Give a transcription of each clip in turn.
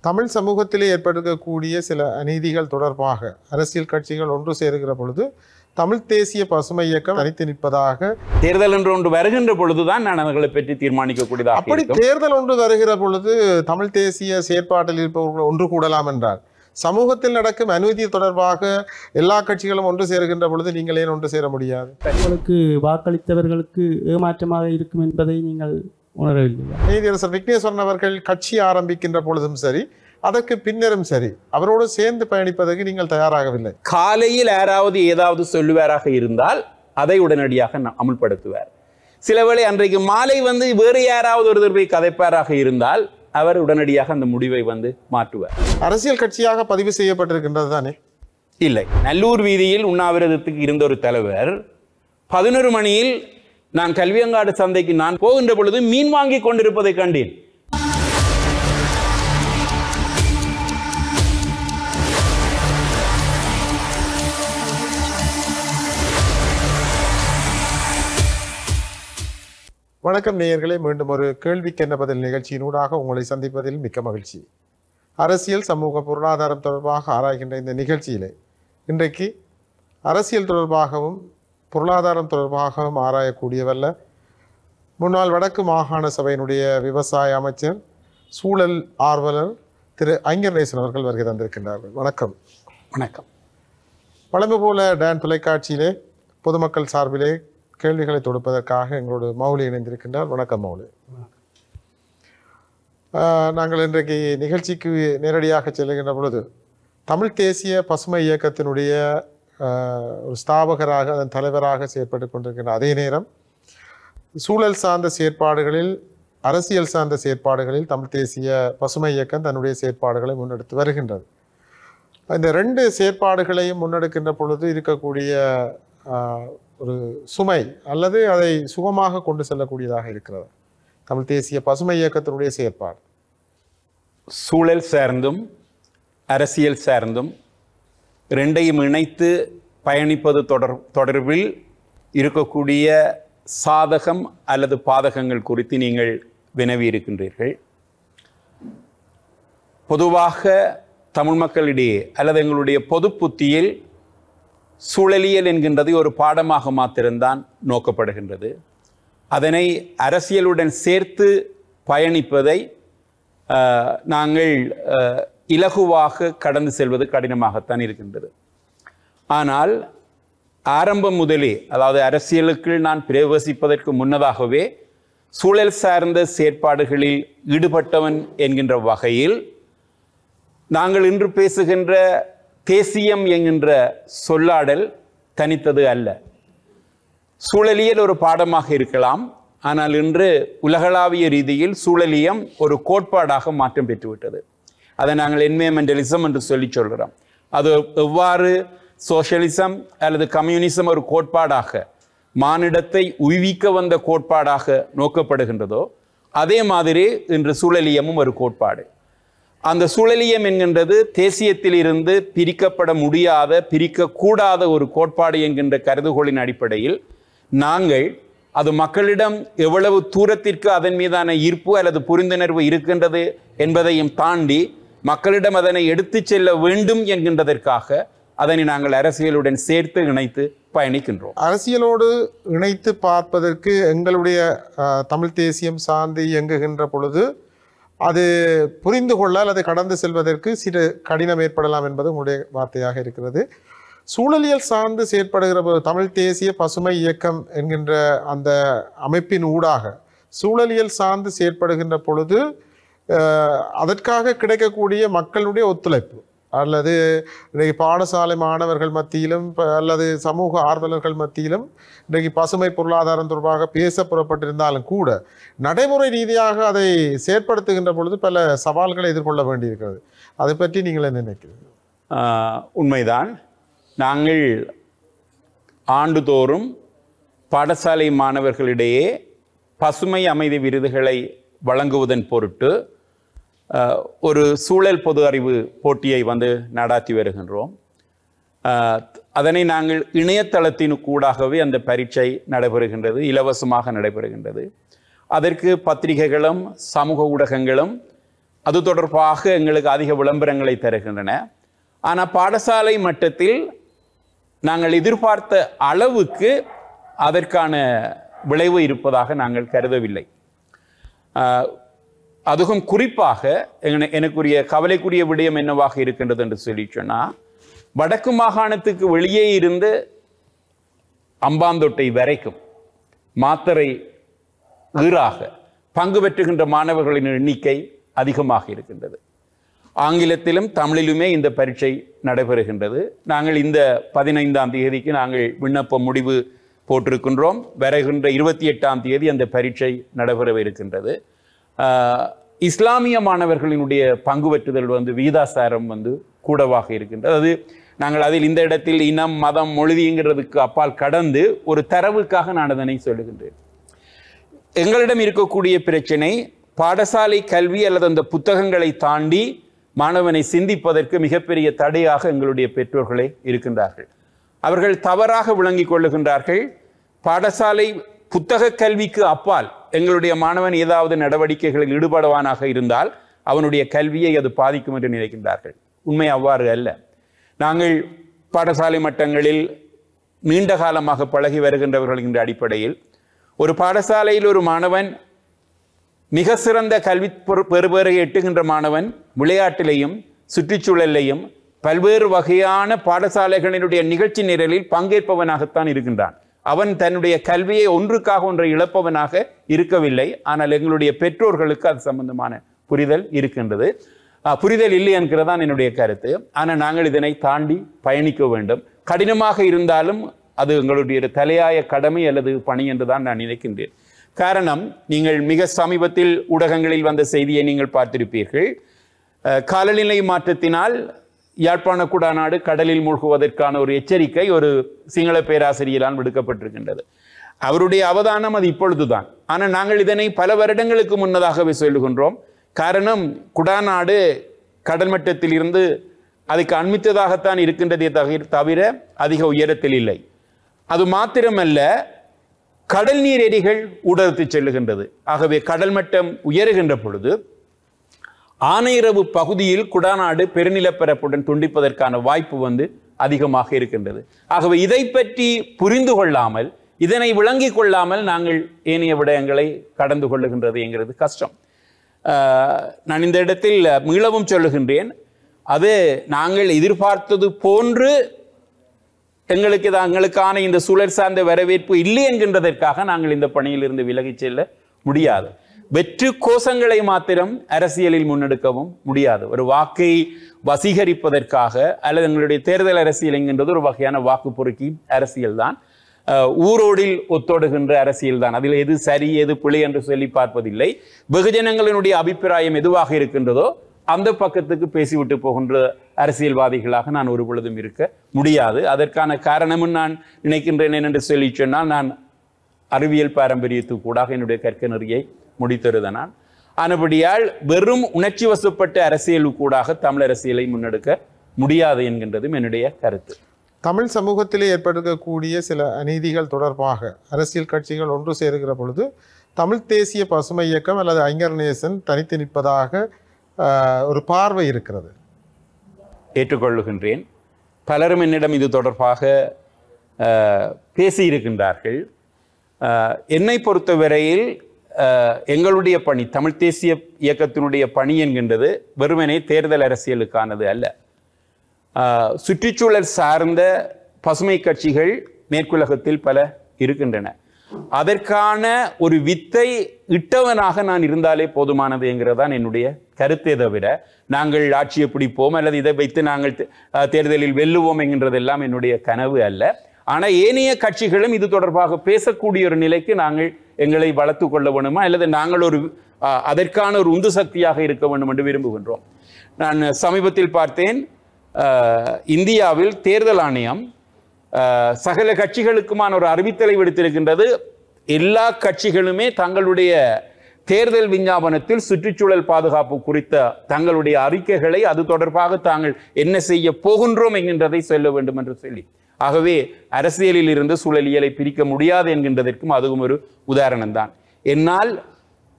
தமிழ் சமூகத்திலே ஏற்பட்டிருக்கக்கூடிய சில அநீதிகள் தொடர்பாக அரசியல் கட்சிகள் ஒன்று சேருகிற பொழுது தமிழ் தேசிய பசுமை இயக்கம் தனித்து நிற்பதாக தேர்தல் என்று ஒன்று வருகின்ற பொழுதுதான் நான் அவர்களை பற்றி தீர்மானிக்கக்கூடியதாக அப்படி இருக்கும் தேர்தல் ஒன்று வருகிற பொழுது தமிழ் தேசிய செயற்பாட்டில் இருப்பவர்கள் ஒன்று கூடலாம் என்றார் சமூகத்தில் நடக்கும் அநீதி தொடர்பாக எல்லா கட்சிகளும் ஒன்று சேருகின்ற பொழுது நீங்கள் ஏன் ஒன்று சேர முடியாது உங்களுக்கு வாக்களித்தவர்களுக்கு ஏமாற்றமாக இருக்கும் என்பதை நீங்கள் உணரவில்லையா நீதியரசர் விக்னேஸ்வரன் அவர்கள் கட்சி ஆரம்பிக்கின்ற பொழுதும் சரி அதற்கு பின்னரும் சரி அவரோடு சேர்ந்து பயணிப்பதற்கு நீங்கள் தயாராகவில்லை காலையில் யாராவது ஏதாவது சொல்லுவாராக இருந்தால் அதை உடனடியாக ந- அமுல்படுத்துவார் சில வேளை அன்றைக்கு மாலை வந்து வேறு யாராவது ஒருத்தர் போய் கதைப்பாராக இருந்தால் அவர் உடனடியாக அந்த முடிவை வந்து மாற்றுவார் அரசியல் கட்சியாக பதிவு செய்யப்பட்டிருக்கின்றது தானே இல்லை நல்லூர் வீதியில் உண்ணாவிரதத்துக்கு இருந்த ஒரு தலைவர் பதினொரு மணியில் நான் கல்வியங்காடு சந்தைக்கு நான் போகின்ற பொழுது மீன் வாங்கி கொண்டிருப்பதை கண்டேன் வணக்கம் நேயர்களே மீண்டும் ஒரு கேள்விக்கு என்ன பதில் நிகழ்ச்சியினூடாக உங்களை சந்திப்பதில் மிக்க மகிழ்ச்சி அரசியல் சமூக பொருளாதாரம் தொடர்பாக ஆராய்கின்ற இந்த நிகழ்ச்சியிலே இன்றைக்கு அரசியல் தொடர்பாகவும் பொருளாதாரம் தொடர்பாகவும் ஆராயக்கூடியவல்ல முன்னாள் வடக்கு மாகாண சபையினுடைய விவசாய அமைச்சர் சூழல் ஆர்வலர் திரு ஐங்கர்நேசன் அவர்கள் வருகை தந்திருக்கின்றார்கள் வணக்கம் வணக்கம் வழமை போல டான் தொலைக்காட்சியிலே பொதுமக்கள் சார்பிலே கேள்விகளை தொடுப்பதற்காக எங்களோடு மௌலி இணைந்திருக்கின்றார் வணக்கம் மௌலி ஆஹ், நாங்கள் இன்றைக்கு நிகழ்ச்சிக்கு நேரடியாக செல்லுகின்ற பொழுது தமிழ் தேசிய பசுமை இயக்கத்தினுடைய ஆஹ், ஒரு ஸ்தாபகராக அதன் தலைவராக செயற்பட்டு கொண்டிருக்கின்ற அதே நேரம் சூழல் சார்ந்த செயற்பாடுகளில் அரசியல் சார்ந்த செயற்பாடுகளில் தமிழ் தேசிய பசுமை இயக்கம் தன்னுடைய செயற்பாடுகளை முன்னெடுத்து வருகின்றது இந்த ரெண்டு செயற்பாடுகளையும் முன்னெடுக்கின்ற பொழுது இருக்கக்கூடிய ஆஹ், ஒரு சுமை அல்லது அதை சுகமாக கொண்டு செல்லக்கூடியதாக இருக்கிறது தமிழ் தேசிய பசுமை இயக்கத்தினுடைய செயற்பாடு சூழல் சார்ந்தும் அரசியல் சார்ந்தும் ரெண்டையும் இணைத்து பயணிப்பது தொடர் தொடர்பில் இருக்கக்கூடிய சாதகம் அல்லது பாதகங்கள் குறித்து நீங்கள் வினவி இருக்கின்றீர்கள் பொதுவாக தமிழ் மக்களிடையே அல்லது எங்களுடைய பொது புத்தியில் சூழலியல் என்கின்றது ஒரு பாடமாக மாத்திரம்தான் நோக்கப்படுகின்றது அதனை அரசியலுடன் சேர்த்து பயணிப்பதை ஆஹ், நாங்கள் ஆஹ், இலகுவாக கடந்து செல்வது கடினமாகத்தான் இருக்கின்றது ஆனால் ஆரம்பம் முதலே அதாவது அரசியலுக்குள் நான் பிரவேசிப்பதற்கு முன்னதாகவே சூழல் சார்ந்த செயற்பாடுகளில் ஈடுபட்டவன் என்கின்ற வகையில் நாங்கள் இன்று பேசுகின்ற தேசியம் என்கின்ற சொல்லாடல் தனித்தது அல்ல சூழலியல் ஒரு பாடமாக இருக்கலாம் ஆனால் இன்று உலகளாவிய ரீதியில் சூழலியம் ஒரு கோட்பாடாக மாற்றம் பெற்றுவிட்டது அதை நாங்கள் என்வியன்மெண்டலிசம் என்று சொல்லி சொல்கிறோம் அது எவ்வாறு சோஷலிசம் அல்லது கம்யூனிசம் ஒரு கோட்பாடாக மானிடத்தை உய்விக்க வந்த கோட்பாடாக நோக்கப்படுகின்றதோ அதே மாதிரி இன்று சூழலியமும் ஒரு கோட்பாடு அந்த சூழலியம் என்கின்றது தேசியத்தில் இருந்து பிரிக்கப்பட முடியாத பிரிக்கக்கூடாத ஒரு கோட்பாடு என்கின்ற கருதுகோளின் அடிப்படையில் நாங்கள் அது மக்களிடம் எவ்வளவு தூரத்திற்கு அதன் மீதான ஈர்ப்பு அல்லது புரிந்துணர்வு இருக்கின்றது என்பதையும் தாண்டி மக்களிடம் அதனை எடுத்துச் செல்ல வேண்டும் என்கின்றதற்காக அதனை நாங்கள் அரசியலுடன் சேர்த்து இணைத்து பயணிக்கின்றோம் அரசியலோடு இணைத்து பார்ப்பதற்கு எங்களுடைய ஆஹ், தமிழ் தேசியம் சார்ந்து இயங்குகின்ற பொழுது அது புரிந்து கொள்ள அல்லது கடந்து செல்வதற்கு சிறு கடினம் ஏற்படலாம் என்பது உங்களுடைய வார்த்தையாக இருக்கிறது சூழலியல் சார்ந்து செயற்படுகிற போது தமிழ் தேசிய பசுமை இயக்கம் என்கின்ற அந்த அமைப்பின் ஊடாக சூழலியல் சார்ந்து செயற்படுகின்ற பொழுது ஆஹ், அதற்காக கிடைக்கக்கூடிய மக்களுடைய ஒத்துழைப்பு அல்லது இன்றைக்கு பாடசாலை மாணவர்கள் மத்தியிலும் ப- அல்லது சமூக ஆர்வலர்கள் மத்தியிலும் இன்றைக்கு பசுமை பொருளாதாரம் தொடர்பாக பேச புறப்பட்டிருந்தாலும் கூட நடைமுறை ரீதியாக அதை செயற்படுத்துகின்ற பொழுது பல சவால்களை எதிர்கொள்ள வேண்டியிருக்கிறது அதை பற்றி நீங்கள் என்ன நினைக்கிறீங்க ஆஹ், உண்மைதான் நாங்கள் ஆண்டுதோறும் பாடசாலை மாணவர்களிடையே பசுமை அமைதி விருதுகளை வழங்குவதன் பொருட்டு ஆஹ், ஒரு சூழல் பொது அறிவு போட்டியை வந்து நடாத்தி வருகின்றோம் ஆஹ், அதனை நாங்கள் இணையதளத்தின் கூடாகவே அந்த பரீட்சை நடைபெறுகின்றது இலவசமாக நடைபெறுகின்றது அதற்கு பத்திரிகைகளும் சமூக ஊடகங்களும் அது தொடர்பாக எங்களுக்கு அதிக விளம்பரங்களை தருகின்றன ஆனால் பாடசாலை மட்டத்தில் நாங்கள் எதிர்பார்த்த அளவுக்கு அதற்கான விளைவு இருப்பதாக நாங்கள் கருதவில்லை ஆஹ், அதுவும் குறிப்பாக என- எனக்குரிய கவலைக்குரிய விடயம் என்னவாக இருக்கின்றது என்று சொல்லி சொன்னால் வடக்கு மாகாணத்துக்கு வெளியே இருந்து அம்பாந்தொட்டை வரைக்கும் மாத்தரை ஈறாக பங்கு பெற்றுகின்ற மாணவர்களின் எண்ணிக்கை அதிகமாக இருக்கின்றது ஆங்கிலத்திலும் தமிழிலுமே இந்த பரீட்சை நடைபெறுகின்றது நாங்கள் இந்த பதினைந்தாம் தேதிக்கு நாங்கள் விண்ணப்ப முடிவு போட்டிருக்கின்றோம் வருகின்ற இருபத்தி எட்டாம் தேதி அந்த பரீட்சை நடைபெறவிருக்கின்றது ஆஹ், இஸ்லாமிய மாணவர்களினுடைய பங்கு பெற்றுதல் வந்து வீதாசாரம் வந்து கூடவாக இருக்கின்றது அது நாங்கள் அதில் இந்த இடத்தில் இனம் மதம் மொழிங்கிறதுக்கு அப்பால் கடந்து ஒரு தரவுக்காக நான் அதனை சொல்லுகின்றேன் எங்களிடம் இருக்கக்கூடிய பிரச்சனை பாடசாலை கல்வி அல்லது அந்த புத்தகங்களை தாண்டி மாணவனை சிந்திப்பதற்கு மிகப்பெரிய தடையாக எங்களுடைய பெற்றோர்களே இருக்கின்றார்கள் அவர்கள் தவறாக விளங்கிக் கொள்ளுகின்றார்கள் பாடசாலை புத்தக கல்விக்கு அப்பால் எங்களுடைய மாணவன் ஏதாவது நடவடிக்கைகளில் ஈடுபடுவானாக இருந்தால் அவனுடைய கல்வியை அது பாதிக்கும் என்று நினைக்கின்றார்கள் உண்மை அவ்வாறு அல்ல நாங்கள் பாடசாலை மட்டங்களில் நீண்ட காலமாக பழகி வருகின்றவர்கள் என்ற அடிப்படையில் ஒரு பாடசாலையில் ஒரு மாணவன் மிக சிறந்த கல்வி பெறு- பெறுபேறை எட்டுகின்ற மாணவன் விளையாட்டிலையும் சுற்றுச்சூழலையும் பல்வேறு வகையான பாடசாலைகளினுடைய நிகழ்ச்சி நிரலில் பங்கேற்பவனாகத்தான் இருக்கின்றான் அவன் தன்னுடைய கல்வியை ஒன்றுக்காக ஒன்றை இழப்பவனாக இருக்கவில்லை ஆனால் எங்களுடைய பெற்றோர்களுக்கு அது சம்பந்தமான புரிதல் இருக்கின்றது அஹ், புரிதல் இல்லை என்கிறதான் என்னுடைய கருத்து ஆனால் நாங்கள் இதனை தாண்டி பயணிக்க வேண்டும் கடினமாக இருந்தாலும் அது எங்களுடைய ஒரு தலையாய கடமை அல்லது பணி என்று தான் நான் நினைக்கின்றேன் காரணம் நீங்கள் மிக சமீபத்தில் ஊடகங்களில் வந்த செய்தியை நீங்கள் பார்த்திருப்பீர்கள் அஹ், காலநிலை மாற்றத்தினால் யாழ்ப்பாண குடாநாடு கடலில் மூழ்குவதற்கான ஒரு எச்சரிக்கை ஒரு சிங்கள பேராசிரியரால் விடுக்கப்பட்டிருக்கின்றது அவருடைய அவதானம் அது இப்பொழுதுதான் ஆனால் நாங்கள் இதனை பல வருடங்களுக்கு முன்னதாகவே சொல்லுகின்றோம் காரணம் குடாநாடு கடல் மட்டத்தில் இருந்து அதுக்கு அண்மித்ததாகத்தான் இருக்கின்றதே தவிர தவிர அதிக உயரத்தில் இல்லை அது மாத்திரமல்ல கடல் நீர் எரிகள் ஊடறுத்து செல்லுகின்றது ஆகவே கடல் மட்டம் உயருகின்ற பொழுது ஆனையிரவு பகுதியில் குடாநாடு பெருநிலப்பரப்புடன் துண்டிப்பதற்கான வாய்ப்பு வந்து அதிகமாக இருக்கின்றது ஆகவே இதை பற்றி புரிந்து கொள்ளாமல் இதனை விளங்கிக் கொள்ளாமல் நாங்கள் ஏனைய விடயங்களை கடந்து கொள்ளுகின்றது என்கிறது கஷ்டம் ஆஹ், நான் இந்த இடத்தில் மீளவும் சொல்லுகின்றேன் அது நாங்கள் எதிர்பார்த்தது போன்று எங்களுக்கு இது எங்களுக்கான இந்த சூழல் சார்ந்த வரவேற்பு இல்லை என்கின்றதற்காக நாங்கள் இந்த பணியிலிருந்து விலகிச் செல்ல முடியாது வெற்று கோஷங்களை மாத்திரம் அரசியலில் முன்னெடுக்கவும் முடியாது ஒரு வாக்கை வசீகரிப்பதற்காக அல்லது எங்களுடைய தேர்தல் அரசியல் என்கின்றது ஒரு வகையான வாக்கு பொறுக்கி அரசியல் தான் ஊரோடில் ஒத்தோடுகின்ற அரசியல் தான் அதில் எது சரி எது பிழை என்று சொல்லி பார்ப்பதில்லை வெகுஜனங்களினுடைய அபிப்பிராயம் எதுவாக இருக்கின்றதோ அந்த பக்கத்துக்கு பேசிவிட்டு போகின்ற அரசியல்வாதிகளாக நான் ஒரு பொழுதும் இருக்க முடியாது அதற்கான காரணமும் நான் நினைக்கின்றேன் என்று சொல்லி சொன்னால் நான் அறிவியல் பாரம்பரியத்துக்கு கூடாக என்னுடைய கற்க நெறியை முடித்தருத நான் ஆனபடியால் வெறும் உணர்ச்சி வசப்பட்ட அரசியலுக்கூடாக தமிழ் அரசியலை முன்னெடுக்க முடியாது என்கின்றதும் என்னுடைய கருத்து தமிழ் சமூகத்திலே ஏற்பட்டிருக்கக்கூடிய சில அநீதிகள் தொடர்பாக அரசியல் கட்சிகள் ஒன்று சேருகிற பொழுது தமிழ் தேசிய பசுமை இயக்கம் அல்லது ஐங்கர் நேசன் தனித்து நிற்பதாக ஆஹ், ஒரு பார்வை இருக்கிறது ஏற்றுக்கொள்ளுகின்றேன் பலரும் என்னிடம் இது தொடர்பாக அஹ், பேசியிருக்கின்றார்கள் அஹ், என்னை பொறுத்தவரையில் அஹ், எங்களுடைய பணி தமிழ் தேசிய இயக்கத்தினுடைய பணி என்கின்றது வெறுமனே தேர்தல் அரசியலுக்கானது அல்ல அஹ், சுற்றுச்சூழல் சார்ந்த பசுமை கட்சிகள் மேற்குலகத்தில் பல இருக்கின்றன அதற்கான ஒரு வித்தை இட்டவனாக நான் இருந்தாலே போதுமானது என்கிறதான் என்னுடைய கருத்தே தவிர நாங்கள் ஆட்சியை பிடிப்போம் அல்லது இதை வைத்து நாங்கள் தே- அஹ், தேர்தலில் வெல்லுவோம் என்கின்றதெல்லாம் என்னுடைய கனவு அல்ல ஆனால் ஏனைய கட்சிகளும் இது தொடர்பாக பேசக்கூடிய ஒரு நிலைக்கு நாங்கள் எங்களை வளர்த்து கொள்ள வேணுமா அல்லது நாங்கள் ஒரு அஹ், அதற்கான ஒரு உந்து சக்தியாக இருக்க வேண்டும் என்று விரும்புகின்றோம் நான் சமீபத்தில் பார்த்தேன் அஹ், இந்தியாவில் தேர்தல் ஆணையம் அஹ், சகல கட்சிகளுக்குமான ஒரு அறிவித்தலை விடுத்திருக்கின்றது எல்லா கட்சிகளுமே தங்களுடைய தேர்தல் விஞ்ஞாபனத்தில் சுற்றுச்சூழல் பாதுகாப்பு குறித்த தங்களுடைய அறிக்கைகளை அது தொடர்பாக தாங்கள் என்ன செய்ய போகின்றோம் என்கின்றதை சொல்ல வேண்டும் என்று சொல்லி ஆகவே அரசியலில் இருந்து சூழலியலை பிரிக்க முடியாது என்கின்றதற்கும் அதுவும் ஒரு உதாரணம் தான் என்னால்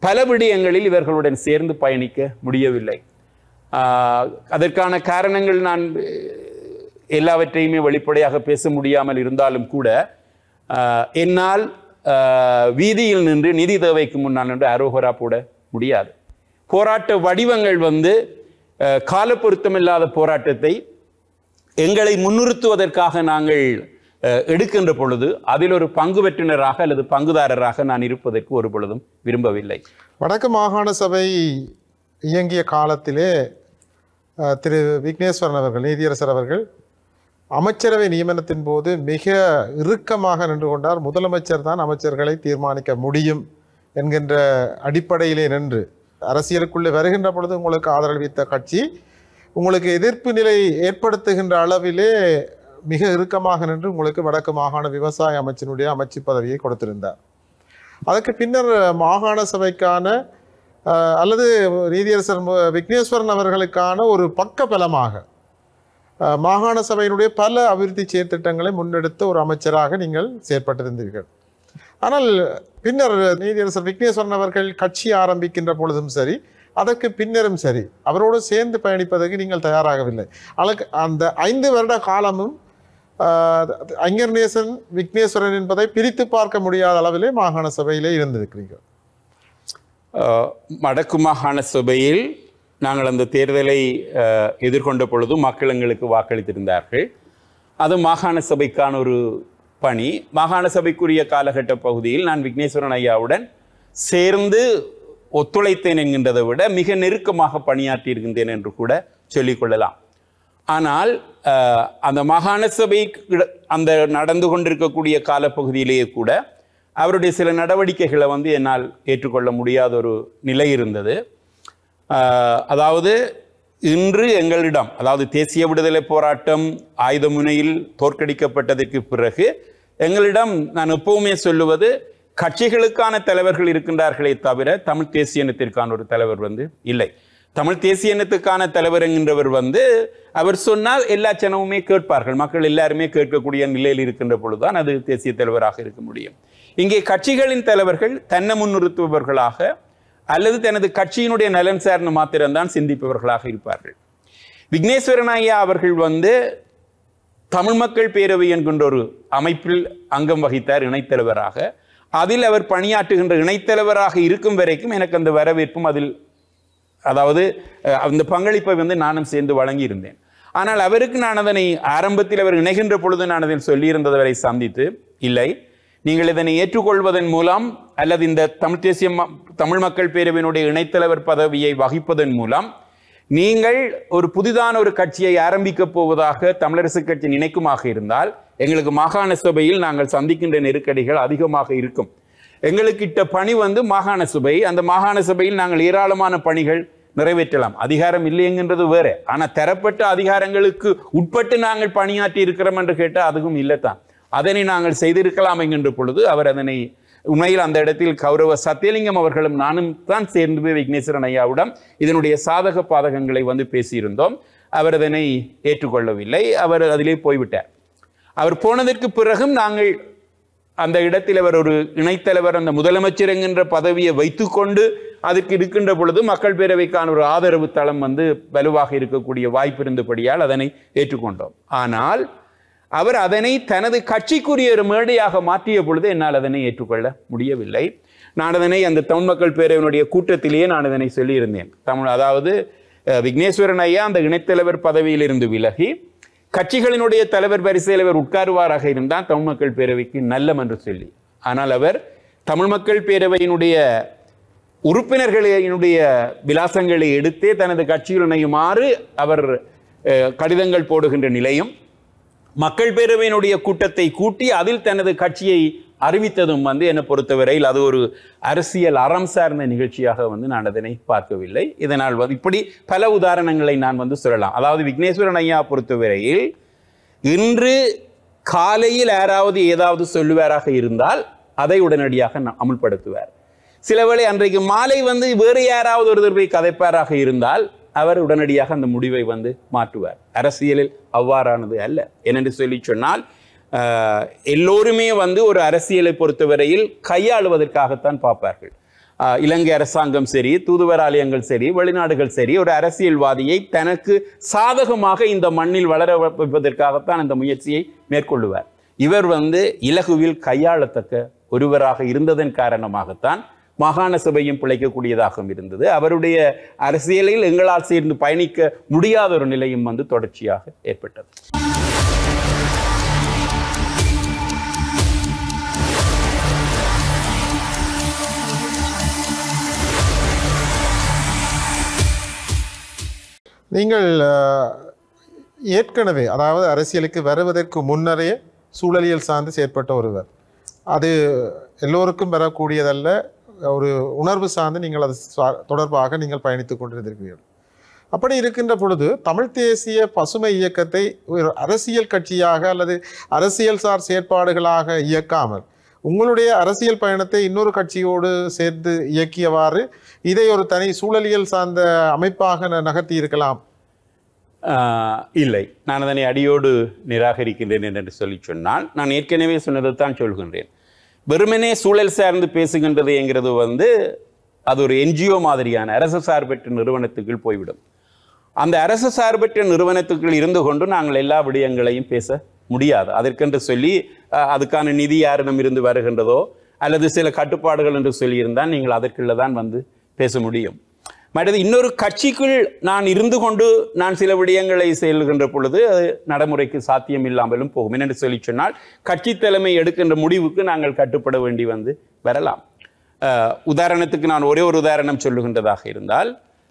பல விடயங்களில் இவர்களுடன் சேர்ந்து பயணிக்க முடியவில்லை ஆஹ், அதற்கான காரணங்கள் நான் அஹ், எல்லாவற்றையுமே வெளிப்படையாக பேச முடியாமல் இருந்தாலும் கூட ஆஹ், என்னால் ஆஹ், வீதியில் நின்று நிதி தேவைக்கு முன்னால் நின்று அரோகரா போட முடியாது போராட்ட வடிவங்கள் வந்து ஆஹ், காலப்பொருத்தமில்லாத போராட்டத்தை எங்களை முன்னிறுத்துவதற்காக நாங்கள் அஹ், எடுக்கின்ற பொழுது அதில் ஒரு பங்கு பெற்றினராக அல்லது பங்குதாரராக நான் இருப்பதற்கு ஒரு பொழுதும் விரும்பவில்லை வடக்கு மாகாண சபை இயங்கிய காலத்திலே அஹ், திரு விக்னேஸ்வரன் அவர்கள் நீதியரசர் அவர்கள் அமைச்சரவை நியமனத்தின் போது மிக இறுக்கமாக நின்று கொண்டார் முதலமைச்சர் தான் அமைச்சர்களை தீர்மானிக்க முடியும் என்கின்ற அடிப்படையிலே நின்று அரசியலுக்குள்ளே வருகின்ற பொழுது உங்களுக்கு ஆதரவளித்த கட்சி உங்களுக்கு எதிர்ப்பு நிலை ஏற்படுத்துகின்ற அளவிலே மிக இறுக்கமாக நின்று உங்களுக்கு வடக்கு மாகாண விவசாய அமைச்சினுடைய அமைச்சு பதவியை கொடுத்திருந்தார் அதற்கு பின்னர் மாகாண சபைக்கான அஹ், அல்லது நீதியரசர் மு- விக்னேஸ்வரன் அவர்களுக்கான ஒரு பக்க பலமாக அஹ், மாகாண சபையினுடைய பல அபிவிருத்தி செயற்திட்டங்களை முன்னெடுத்த ஒரு அமைச்சராக நீங்கள் செயற்பட்டிருந்தீர்கள் ஆனால் பின்னர் நீதியரசர் விக்னேஸ்வரன் அவர்கள் கட்சி ஆரம்பிக்கின்ற பொழுதும் சரி அதற்கு பின்னரும் சரி அவரோடு சேர்ந்து பயணிப்பதற்கு நீங்கள் தயாராகவில்லை அதற்கு அந்த ஐந்து வருட காலமும் ஆஹ், ஐங்கர் நேசன் விக்னேஸ்வரன் என்பதை பிரித்து பார்க்க முடியாத அளவிலே மாகாண சபையிலே இருந்திருக்கிறீர்கள் அஹ், வடக்கு மாகாண சபையில் நாங்கள் அந்த தேர்தலை அஹ், எதிர்கொண்ட பொழுது மக்கள் எங்களுக்கு வாக்களித்திருந்தார்கள் அது மாகாண சபைக்கான ஒரு பணி மாகாண சபைக்குரிய காலகட்ட பகுதியில் நான் விக்னேஸ்வரன் ஐயாவுடன் சேர்ந்து ஒத்துழைத்தேன் என்கின்றதை விட மிக நெருக்கமாக பணியாற்றி இருக்கின்றேன் என்று கூட சொல்லிக்கொள்ளலாம் ஆனால் அஹ், அந்த மாகாண சபை கிட- அந்த நடந்து கொண்டிருக்கக்கூடிய காலப்பகுதியிலேயே கூட அவருடைய சில நடவடிக்கைகளை வந்து என்னால் ஏற்றுக்கொள்ள முடியாத ஒரு நிலை இருந்தது அஹ், அதாவது இன்று எங்களிடம் அதாவது தேசிய விடுதலை போராட்டம் ஆயுத முனையில் தோற்கடிக்கப்பட்டதற்கு பிறகு எங்களிடம் நான் எப்பவுமே சொல்லுவது கட்சிகளுக்கான தலைவர்கள் இருக்கின்றார்களே தவிர தமிழ் தேசிய இனத்திற்கான ஒரு தலைவர் வந்து இல்லை தமிழ் தேசிய இனத்துக்கான தலைவர் என்கின்றவர் வந்து அவர் சொன்னால் எல்லா ஜனமுமே கேட்பார்கள் மக்கள் எல்லாருமே கேட்கக்கூடிய நிலையில் இருக்கின்ற பொழுதுதான் அது தேசிய தலைவராக இருக்க முடியும் இங்கே கட்சிகளின் தலைவர்கள் தன்னை முன்னிறுத்துபவர்களாக அல்லது தனது கட்சியினுடைய நலன் சார்ந்து மாத்திரம்தான் சிந்திப்பவர்களாக இருப்பார்கள் விக்னேஸ்வரன் ஐயா அவர்கள் வந்து தமிழ் மக்கள் பேரவை என்கின்ற ஒரு அமைப்பில் அங்கம் வகித்தார் இணைத்தலைவராக அதில் அவர் பணியாற்றுகின்ற இணைத்தலைவராக இருக்கும் வரைக்கும் எனக்கு அந்த வரவேற்பும் அதில் அதாவது அஹ், அந்த பங்களிப்பை வந்து நானும் சேர்ந்து வழங்கியிருந்தேன் ஆனால் அவருக்கு நான் அதனை ஆரம்பத்தில் அவர் இணைகின்ற பொழுது நான் அதில் சொல்லியிருந்தவரை சந்தித்து இல்லை நீங்கள் இதனை ஏற்றுக்கொள்வதன் மூலம் அல்லது இந்த தமிழ் தேசிய ம- தமிழ் மக்கள் பேரவையினுடைய இணைத்தலைவர் பதவியை வகிப்பதன் மூலம் நீங்கள் ஒரு புதிதான ஒரு கட்சியை ஆரம்பிக்கப் போவதாக தமிழரசு கட்சி நினைக்குமாக இருந்தால் எங்களுக்கு மாகாண சபையில் நாங்கள் சந்திக்கின்ற நெருக்கடிகள் அதிகமாக இருக்கும் எங்களுக்கு இட்ட பணி வந்து மாகாண சபை அந்த மாகாண சபையில் நாங்கள் ஏராளமான பணிகள் நிறைவேற்றலாம் அதிகாரம் இல்லைங்கிறது வேற ஆனா தரப்பட்ட அதிகாரங்களுக்கு உட்பட்டு நாங்கள் பணியாற்றி இருக்கிறோம் என்று கேட்டால் அதுவும் இல்லைத்தான் அதனை நாங்கள் செய்திருக்கலாம் என்கின்ற பொழுது அவர் அதனை உண்மையில் அந்த இடத்தில் கௌரவ சத்தியலிங்கம் அவர்களும் நானும் தான் சேர்ந்து போய் விக்னேஸ்வரன் ஐயாவிடம் இதனுடைய சாதக பாதகங்களை வந்து பேசியிருந்தோம் அவர் அதனை ஏற்றுக்கொள்ளவில்லை அவர் அதிலே போய்விட்டார் அவர் போனதற்கு பிறகும் நாங்கள் அந்த இடத்தில் அவர் ஒரு இணைத்தலைவர் அந்த முதலமைச்சர் என்கின்ற பதவியை வைத்துக்கொண்டு அதுக்கு இருக்கின்ற பொழுது மக்கள் பேரவைக்கான ஒரு ஆதரவு தளம் வந்து வலுவாக இருக்கக்கூடிய வாய்ப்பு இருந்தபடியால் அதனை ஏற்றுக்கொண்டோம் ஆனால் அவர் அதனை தனது கட்சிக்குரிய ஒரு மேடையாக மாற்றிய பொழுது என்னால் அதனை ஏற்றுக்கொள்ள முடியவில்லை நான் அதனை அந்த தமிழ் மக்கள் பேரவையினுடைய கூட்டத்திலேயே நான் அதனை சொல்லியிருந்தேன் தமிழ் அதாவது அஹ், விக்னேஸ்வரன் ஐயா அந்த இணைத்தலைவர் பதவியிலிருந்து விலகி கட்சிகளினுடைய தலைவர் வரிசையில் அவர் உட்காருவாராக இருந்தால் தமிழ் மக்கள் பேரவைக்கு நல்லம் என்று சொல்லி ஆனால் அவர் தமிழ் மக்கள் பேரவையினுடைய உறுப்பினர்களினுடைய விலாசங்களை எடுத்தே தனது கட்சியில் இணையுமாறு அவர் அஹ், கடிதங்கள் போடுகின்ற நிலையும் மக்கள் பேரவையினுடைய கூட்டத்தை கூட்டி அதில் தனது கட்சியை அறிவித்ததும் வந்து என்னை பொறுத்தவரையில் அது ஒரு அரசியல் அறம் சார்ந்த நிகழ்ச்சியாக வந்து நான் அதனை பார்க்கவில்லை இதனால் வந்து இப்படி பல உதாரணங்களை நான் வந்து சொல்லலாம் அதாவது விக்னேஸ்வரன் ஐயா பொறுத்தவரையில் இன்று காலையில் யாராவது ஏதாவது சொல்லுவாராக இருந்தால் அதை உடனடியாக ந- அமுல்படுத்துவார் சிலவேளை அன்றைக்கு மாலை வந்து வேறு யாராவது ஒருத்தர் போய் கதைப்பாராக இருந்தால் அவர் உடனடியாக அந்த முடிவை வந்து மாற்றுவார் அரசியலில் அவ்வாறானது அல்ல என்னென்று சொல்லி சொன்னால் ஆஹ், எல்லோருமே வந்து ஒரு அரசியலை பொறுத்தவரையில் கையாளுவதற்காகத்தான் பார்ப்பார்கள் ஆஹ், இலங்கை அரசாங்கம் சரி தூதுவராலயங்கள் சரி வெளிநாடுகள் சரி ஒரு அரசியல்வாதியை தனக்கு சாதகமாக இந்த மண்ணில் வளர வைப்பதற்காகத்தான் இந்த முயற்சியை மேற்கொள்ளுவார் இவர் வந்து இலகுவில் கையாளத்தக்க ஒருவராக இருந்ததன் காரணமாகத்தான் மாகாண சபையும் பிழைக்கக்கூடியதாகவும் இருந்தது அவருடைய அரசியலில் எங்களால் சேர்ந்து பயணிக்க முடியாத ஒரு நிலையும் வந்து தொடர்ச்சியாக ஏற்பட்டது நீங்கள் அஹ், ஏற்கனவே அதாவது அரசியலுக்கு வருவதற்கு முன்னரே சூழலியல் சார்ந்து செயற்பட்ட ஒருவர் அது எல்லோருக்கும் வரக்கூடியதல்ல ஒரு உணர்வு சார்ந்து நீங்கள் அது சா- தொடர்பாக நீங்கள் பயணித்துக் கொண்டிருந்திருக்கிறீர்கள் அப்படி இருக்கின்ற பொழுது தமிழ் தேசிய பசுமை இயக்கத்தை ஒரு அரசியல் கட்சியாக அல்லது அரசியல் சார் செயற்பாடுகளாக இயக்காமல் உங்களுடைய அரசியல் பயணத்தை இன்னொரு கட்சியோடு சேர்த்து இயக்கியவாறு இதை ஒரு தனி சூழலியல் சார்ந்த அமைப்பாக ந- நகர்த்தி இருக்கலாம் ஆஹ், இல்லை நான் அதனை அடியோடு நிராகரிக்கின்றேன் என்று சொல்லி சொன்னால் நான் ஏற்கனவே சொன்னதைத்தான் சொல்கின்றேன் வெறுமனே சூழல் சார்ந்து பேசுகின்றது என்கிறது வந்து அது ஒரு என்ஜிஓ மாதிரியான அரசு சார்பற்ற நிறுவனத்துக்குள் போய்விடும் அந்த அரசு சார்பற்ற நிறுவனத்துக்குள் இருந்து கொண்டு நாங்கள் எல்லா விடயங்களையும் பேச முடியாது அதற்கென்று சொல்லி அஹ், அதுக்கான நிதி யாரிடம் இருந்து வருகின்றதோ அல்லது சில கட்டுப்பாடுகள் என்று சொல்லியிருந்தால் நீங்கள் அதற்குள்ள தான் வந்து பேச முடியும் மற்றது இன்னொரு கட்சிக்குள் நான் இருந்து கொண்டு நான் சில விடயங்களை செல்கின்ற பொழுது அது நடைமுறைக்கு சாத்தியம் இல்லாமலும் போகும் என்று சொல்லி சொன்னால் கட்சி தலைமை எடுக்கின்ற முடிவுக்கு நாங்கள் கட்டுப்பட வேண்டி வந்து வரலாம் அஹ், உதாரணத்துக்கு நான் ஒரே ஒரு உதாரணம் சொல்லுகின்றதாக இருந்தால்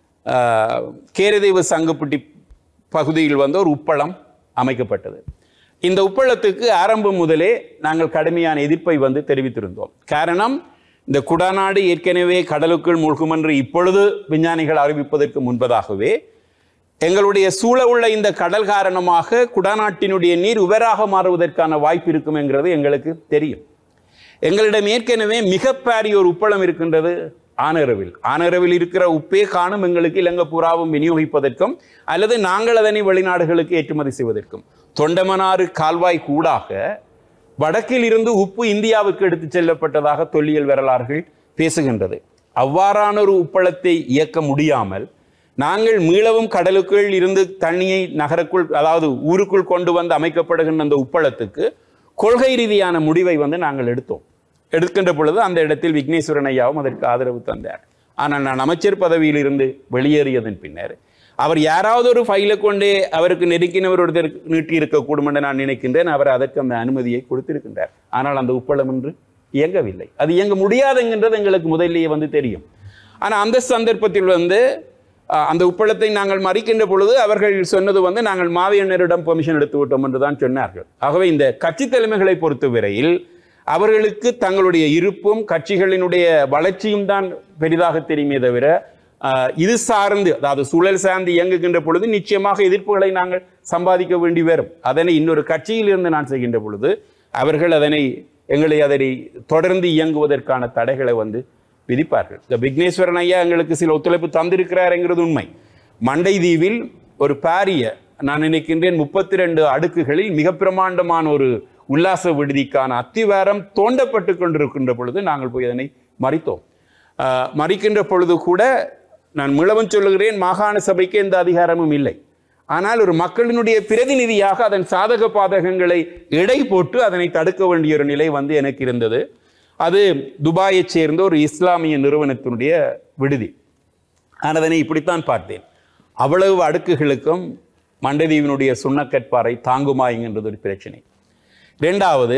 அஹ், கேரதீவு சங்குப்பட்டி பகுதியில் வந்து ஒரு உப்பளம் அமைக்கப்பட்டது இந்த உப்பளத்துக்கு ஆரம்பம் முதலே நாங்கள் கடுமையான எதிர்ப்பை வந்து தெரிவித்திருந்தோம் காரணம் இந்த குடாநாடு ஏற்கனவே கடலுக்குள் மூழ்கும் என்று இப்பொழுது விஞ்ஞானிகள் அறிவிப்பதற்கு முன்பதாகவே எங்களுடைய சூழ உள்ள இந்த கடல் காரணமாக குடாநாட்டினுடைய நீர் உவராக மாறுவதற்கான வாய்ப்பு இருக்கும் என்கிறது எங்களுக்கு தெரியும் எங்களிடம் ஏற்கனவே மிகப்பெரிய ஒரு உப்பளம் இருக்கின்றது ஆனரவில் ஆனரவில் இருக்கிற உப்பே காணும் எங்களுக்கு இலங்கை புறாவும் விநியோகிப்பதற்கும் அல்லது நாங்கள் அதனை வெளிநாடுகளுக்கு ஏற்றுமதி செய்வதற்கும் தொண்டமனாறு கால்வாய் கூடாக வடக்கில் இருந்து உப்பு இந்தியாவுக்கு எடுத்துச் செல்லப்பட்டதாக தொல்லியல் வரலாறுகள் பேசுகின்றது அவ்வாறான ஒரு உப்பளத்தை இயக்க முடியாமல் நாங்கள் மீளவும் கடலுக்குள் இருந்து தண்ணியை நகருக்குள் அதாவது ஊருக்குள் கொண்டு வந்து அமைக்கப்படுகின்ற அந்த உப்பளத்துக்கு கொள்கை ரீதியான முடிவை வந்து நாங்கள் எடுத்தோம் எடுக்கின்ற பொழுது அந்த இடத்தில் விக்னேஸ்வரன் ஐயாவும் அதற்கு ஆதரவு தந்தார் ஆனால் நான் அமைச்சர் பதவியில் இருந்து வெளியேறியதன் பின்னர் அவர் யாராவது ஒரு ஃபைலை கொண்டே அவருக்கு நெருக்கினவர் ஒருத்தர் நீட்டி இருக்கக்கூடும் என்று நான் நினைக்கின்றேன் அவர் அதற்கு அந்த அனுமதியை கொடுத்திருக்கின்றார் ஆனால் அந்த உப்பளம் என்று இயங்கவில்லை அது இயங்க முடியாதுங்கிறது எங்களுக்கு முதலிலேயே வந்து தெரியும் ஆனால் அந்த சந்தர்ப்பத்தில் வந்து அஹ், அந்த உப்பளத்தை நாங்கள் மறிக்கின்ற பொழுது அவர்கள் சொன்னது வந்து நாங்கள் மாவியனரிடம் பெர்மிஷன் எடுத்து விட்டோம் என்று தான் சொன்னார்கள் ஆகவே இந்த கட்சி தலைமைகளை பொறுத்தவரையில் அவர்களுக்கு தங்களுடைய இருப்பும் கட்சிகளினுடைய வளர்ச்சியும் தான் பெரிதாக தெரியுமே தவிர ஆஹ், இது சார்ந்து அதாவது சூழல் சார்ந்து இயங்குகின்ற பொழுது நிச்சயமாக எதிர்ப்புகளை நாங்கள் சம்பாதிக்க வேண்டி வரும் அதனை இன்னொரு கட்சியில் இருந்து நான் செய்கின்ற பொழுது அவர்கள் அதனை எங்களை அதனை தொடர்ந்து இயங்குவதற்கான தடைகளை வந்து விதிப்பார்கள் இந்த விக்னேஸ்வரன் ஐயா எங்களுக்கு சில ஒத்துழைப்பு தந்திருக்கிறாருங்கிறது உண்மை மண்டை தீவில் ஒரு பாரிய நான் நினைக்கின்றேன் முப்பத்தி ரெண்டு அடுக்குகளில் மிக பிரமாண்டமான ஒரு உல்லாச விடுதிக்கான அத்திவாரம் தோண்டப்பட்டு கொண்டிருக்கின்ற பொழுது நாங்கள் போய் அதனை மறித்தோம் ஆஹ், மறிக்கின்ற பொழுது கூட நான் மிளவன் சொல்லுகிறேன் மாகாண சபைக்கு எந்த அதிகாரமும் இல்லை ஆனால் ஒரு மக்களினுடைய பிரதிநிதியாக அதன் சாதக பாதகங்களை எடை போட்டு அதனை தடுக்க வேண்டிய ஒரு நிலை வந்து எனக்கு இருந்தது அது துபாயைச் சேர்ந்த ஒரு இஸ்லாமிய நிறுவனத்தினுடைய விடுதி நான் அதனை இப்படித்தான் பார்த்தேன் அவ்வளவு அடுக்குகளுக்கும் மண்டதீவினுடைய சுண்ணக்கற்பாறை தாங்குமா என்கின்றது ஒரு பிரச்சனை இரண்டாவது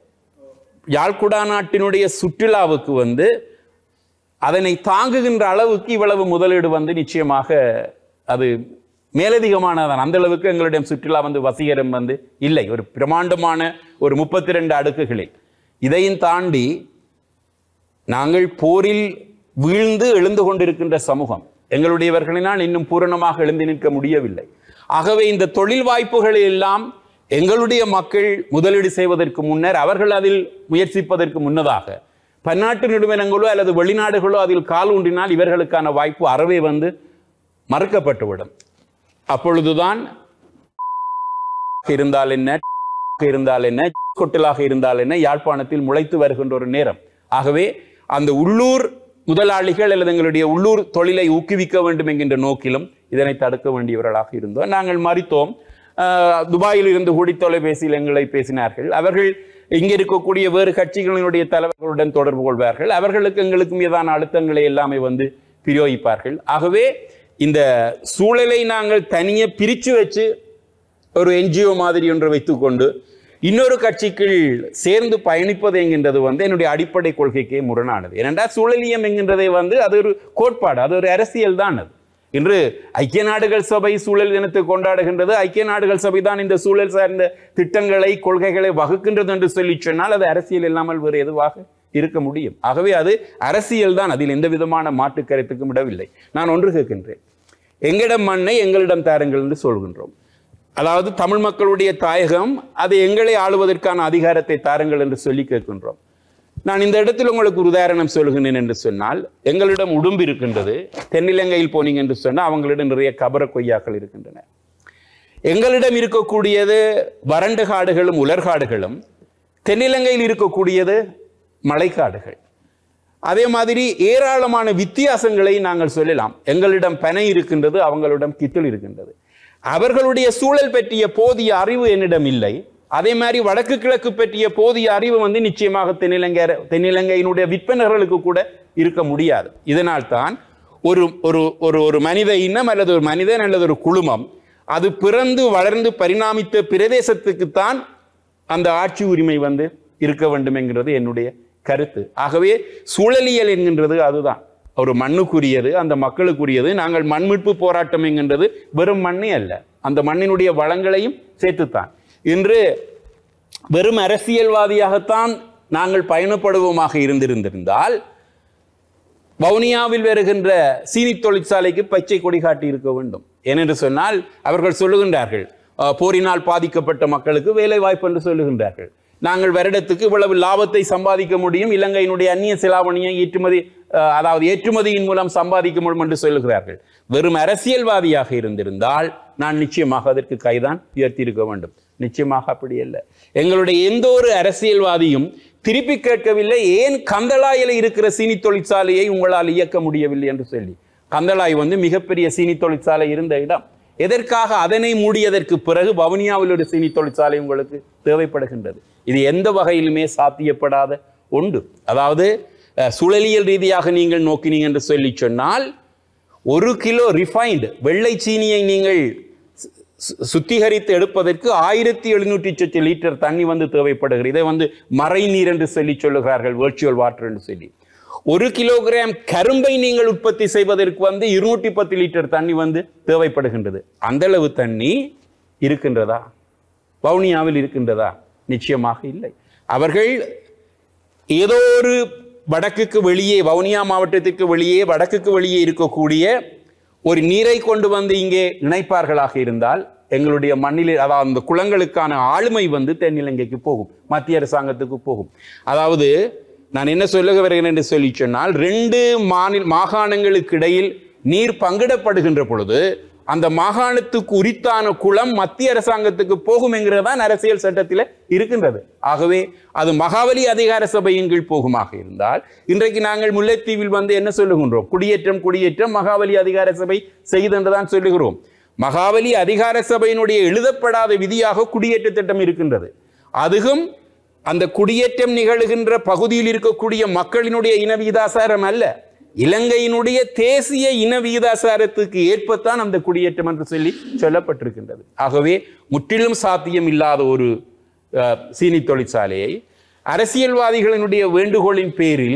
யாழ்குடா நாட்டினுடைய சுற்றுலாவுக்கு வந்து அதனை தாங்குகின்ற அளவுக்கு இவ்வளவு முதலீடு வந்து நிச்சயமாக அது மேலதிகமானதான் அந்த அளவுக்கு எங்களிடம் சுற்றுலா வந்து வசீகரம் வந்து இல்லை ஒரு பிரமாண்டமான ஒரு முப்பத்தி ரெண்டு அடுக்குகளில் இதையும் தாண்டி நாங்கள் போரில் வீழ்ந்து எழுந்து கொண்டிருக்கின்ற சமூகம் எங்களுடையவர்களினால் இன்னும் பூரணமாக எழுந்து நிற்க முடியவில்லை ஆகவே இந்த தொழில் வாய்ப்புகளை எல்லாம் எங்களுடைய மக்கள் முதலீடு செய்வதற்கு முன்னர் அவர்கள் அதில் முயற்சிப்பதற்கு முன்னதாக பன்னாட்டு நிறுவனங்களோ அல்லது வெளிநாடுகளோ அதில் கால் ஊன்றினால் இவர்களுக்கான வாய்ப்பு அறவே வந்து மறுக்கப்பட்டுவிடும் அப்பொழுதுதான் இருந்தால் என்ன இருந்தால் என்ன கொட்டலாக இருந்தால் என்ன யாழ்ப்பாணத்தில் முளைத்து வருகின்ற ஒரு நேரம் ஆகவே அந்த உள்ளூர் முதலாளிகள் அல்லது எங்களுடைய உள்ளூர் தொழிலை ஊக்குவிக்க வேண்டும் என்கின்ற நோக்கிலும் இதனை தடுக்க வேண்டியவர்களாக இருந்தோம் நாங்கள் மறித்தோம் ஆஹ், துபாயில் இருந்து கூடி தொலைபேசியில் எங்களை பேசினார்கள் அவர்கள் இங்கே இருக்கக்கூடிய வேறு கட்சிகளினுடைய தலைவர்களுடன் தொடர்பு கொள்வார்கள் அவர்களுக்கு எங்களுக்கு மீதான அழுத்தங்களை எல்லாமே வந்து பிரயோகிப்பார்கள் ஆகவே இந்த சூழலை நாங்கள் தனியே பிரித்து வச்சு ஒரு என்ஜிஓ மாதிரி ஒன்று வைத்துக்கொண்டு இன்னொரு கட்சிக்குள் சேர்ந்து பயணிப்பது என்கின்றது வந்து என்னுடைய அடிப்படை கொள்கைக்கே முரணானது ஏனென்றால் சூழலியம் என்கின்றதை வந்து அது ஒரு கோட்பாடு அது ஒரு அரசியல் தான் அது இன்று ஐக்கிய நாடுகள் சபை சூழல் தினத்தை கொண்டாடுகின்றது ஐக்கிய நாடுகள் சபை தான் இந்த சூழல் சார்ந்த திட்டங்களை கொள்கைகளை வகுக்கின்றது என்று சொல்லி சொன்னால் அது அரசியல் இல்லாமல் வேறு எதுவாக இருக்க முடியும் ஆகவே அது அரசியல் தான் அதில் எந்த விதமான மாற்று கருத்துக்கும் இடவில்லை நான் ஒன்று கேட்கின்றேன் எங்களிடம் மண்ணை எங்களிடம் தாருங்கள் என்று சொல்கின்றோம் அதாவது தமிழ் மக்களுடைய தாயகம் அது எங்களை ஆளுவதற்கான அதிகாரத்தை தாருங்கள் என்று சொல்லி கேட்கின்றோம் நான் இந்த இடத்தில் உங்களுக்கு ஒரு உதாரணம் சொல்கிறேன் என்று சொன்னால் எங்களிடம் உடும்பு இருக்கின்றது தென்னிலங்கையில் போனீங்க என்று சொன்னால் அவங்களிடம் நிறைய கபர கொய்யாக்கள் இருக்கின்றன எங்களிடம் இருக்கக்கூடியது வறண்ட காடுகளும் உலர்காடுகளும் தென்னிலங்கையில் இருக்கக்கூடியது மலைக்காடுகள் அதே மாதிரி ஏராளமான வித்தியாசங்களை நாங்கள் சொல்லலாம் எங்களிடம் பனை இருக்கின்றது அவங்களிடம் கித்தல் இருக்கின்றது அவர்களுடைய சூழல் பற்றிய போதிய அறிவு என்னிடம் இல்லை அதே மாதிரி வடக்கு கிழக்கு பற்றிய போதிய அறிவு வந்து நிச்சயமாக தென்னிலங்கை தென்னிலங்கையினுடைய விற்பனர்களுக்கு கூட இருக்க முடியாது இதனால் தான் ஒரு ஒரு ஒரு ஒரு மனித இனம் அல்லது ஒரு மனிதன் அல்லது ஒரு குழுமம் அது பிறந்து வளர்ந்து பரிணாமித்த பிரதேசத்துக்குத்தான் அந்த ஆட்சி உரிமை வந்து இருக்க வேண்டும் என்கிறது என்னுடைய கருத்து ஆகவே சூழலியல் என்கின்றது அதுதான் ஒரு மண்ணுக்குரியது அந்த மக்களுக்குரியது நாங்கள் மண்மீட்பு போராட்டம் என்கின்றது வெறும் மண்ணே அல்ல அந்த மண்ணினுடைய வளங்களையும் சேர்த்துத்தான் இன்று வெறும் அரசியல்வாதியாகத்தான் நாங்கள் பயணப்படுவோமாக இருந்திருந்திருந்தால் வவுனியாவில் வருகின்ற சீனி தொழிற்சாலைக்கு பச்சை கொடி காட்டி இருக்க வேண்டும் ஏனென்று சொன்னால் அவர்கள் சொல்லுகின்றார்கள் அஹ், போரினால் பாதிக்கப்பட்ட மக்களுக்கு வேலை வாய்ப்பு என்று சொல்லுகின்றார்கள் நாங்கள் வருடத்துக்கு இவ்வளவு லாபத்தை சம்பாதிக்க முடியும் இலங்கையினுடைய அந்நிய செலாவணியை ஏற்றுமதி அஹ், அதாவது ஏற்றுமதியின் மூலம் சம்பாதிக்க முடியும் என்று சொல்லுகிறார்கள் வெறும் அரசியல்வாதியாக இருந்திருந்தால் நான் நிச்சயமாக அதற்கு கைதான் உயர்த்தி இருக்க வேண்டும் நிச்சயமாக அப்படி அல்ல எங்களுடைய எந்த ஒரு அரசியல்வாதியும் திருப்பி கேட்கவில்லை ஏன் கந்தளாயில் இருக்கிற சீனி தொழிற்சாலையை உங்களால் இயக்க முடியவில்லை என்று சொல்லி கந்தளாய் வந்து மிகப்பெரிய சீனி தொழிற்சாலை இருந்த இடம் எதற்காக அதனை மூடியதற்கு பிறகு வவுனியாவில் ஒரு சீனி தொழிற்சாலை உங்களுக்கு தேவைப்படுகின்றது இது எந்த வகையிலுமே சாத்தியப்படாத ஒன்று அதாவது அஹ், சுழலியல் ரீதியாக நீங்கள் நோக்கினீங்க என்று சொல்லி சொன்னால் ஒரு கிலோ ரிஃபைன்டு வெள்ளை சீனியை நீங்கள் சு- சு- சுத்திகரித்து எடுப்பதற்கு ஆயிரத்தி எழுநூற்றி சொச்சு லிட்டர் தண்ணி வந்து தேவைப்படுகிறது இதை வந்து மறை நீர் என்று சொல்லி சொல்லுகிறார்கள் வேர்ச்சுவல் வாட்டர் என்று சொல்லி ஒரு கிலோகிராம் கரும்பை நீங்கள் உற்பத்தி செய்வதற்கு வந்து இருநூற்றி பத்து லிட்டர் தண்ணி வந்து தேவைப்படுகின்றது அந்த அளவு தண்ணி இருக்கின்றதா வவுனியாவில் இருக்கின்றதா நிச்சயமாக இல்லை அவர்கள் ஏதோ ஒரு வடக்குக்கு வெளியே வவுனியா மாவட்டத்துக்கு வெளியே வடக்குக்கு வெளியே இருக்கக்கூடிய ஒரு நீரை கொண்டு வந்து இங்கே இணைப்பார்களாக இருந்தால் எங்களுடைய மண்ணில் அதாவது அந்த குளங்களுக்கான ஆளுமை வந்து தென்னிலங்கைக்கு போகும் மத்திய அரசாங்கத்துக்கு போகும் அதாவது நான் என்ன சொல்லுக வருகிறேன் என்று சொல்லி சொன்னால் ரெண்டு மாநில மாகாணங்களுக்கு இடையில் நீர் பங்கிடப்படுகின்ற பொழுது அந்த மாகாணத்துக்கு உரித்தான குளம் மத்திய அரசாங்கத்துக்கு போகும் என்கிறதான் அரசியல் சட்டத்தில் இருக்கின்றது ஆகவே அது மகாவலி அதிகார சபையின் கீழ் போகுமாக இருந்தால் இன்றைக்கு நாங்கள் முல்லைத்தீவில் வந்து என்ன சொல்லுகின்றோம் குடியேற்றம் குடியேற்றம் மகாவலி அதிகார சபை செய்தென்றுதான் சொல்லுகிறோம் மகாவலி அதிகார சபையினுடைய எழுதப்படாத விதியாக குடியேற்ற திட்டம் இருக்கின்றது அதுவும் அந்த குடியேற்றம் நிகழ்கின்ற பகுதியில் இருக்கக்கூடிய மக்களினுடைய இன விகிதாசாரம் அல்ல இலங்கையினுடைய தேசிய இன விகிதாசாரத்துக்கு ஏற்பத்தான் அந்த குடியேற்றம் என்று சொல்லி சொல்லப்பட்டிருக்கின்றது ஆகவே முற்றிலும் சாத்தியம் இல்லாத ஒரு அஹ், சீனி தொழிற்சாலையை அரசியல்வாதிகளினுடைய வேண்டுகோளின் பேரில்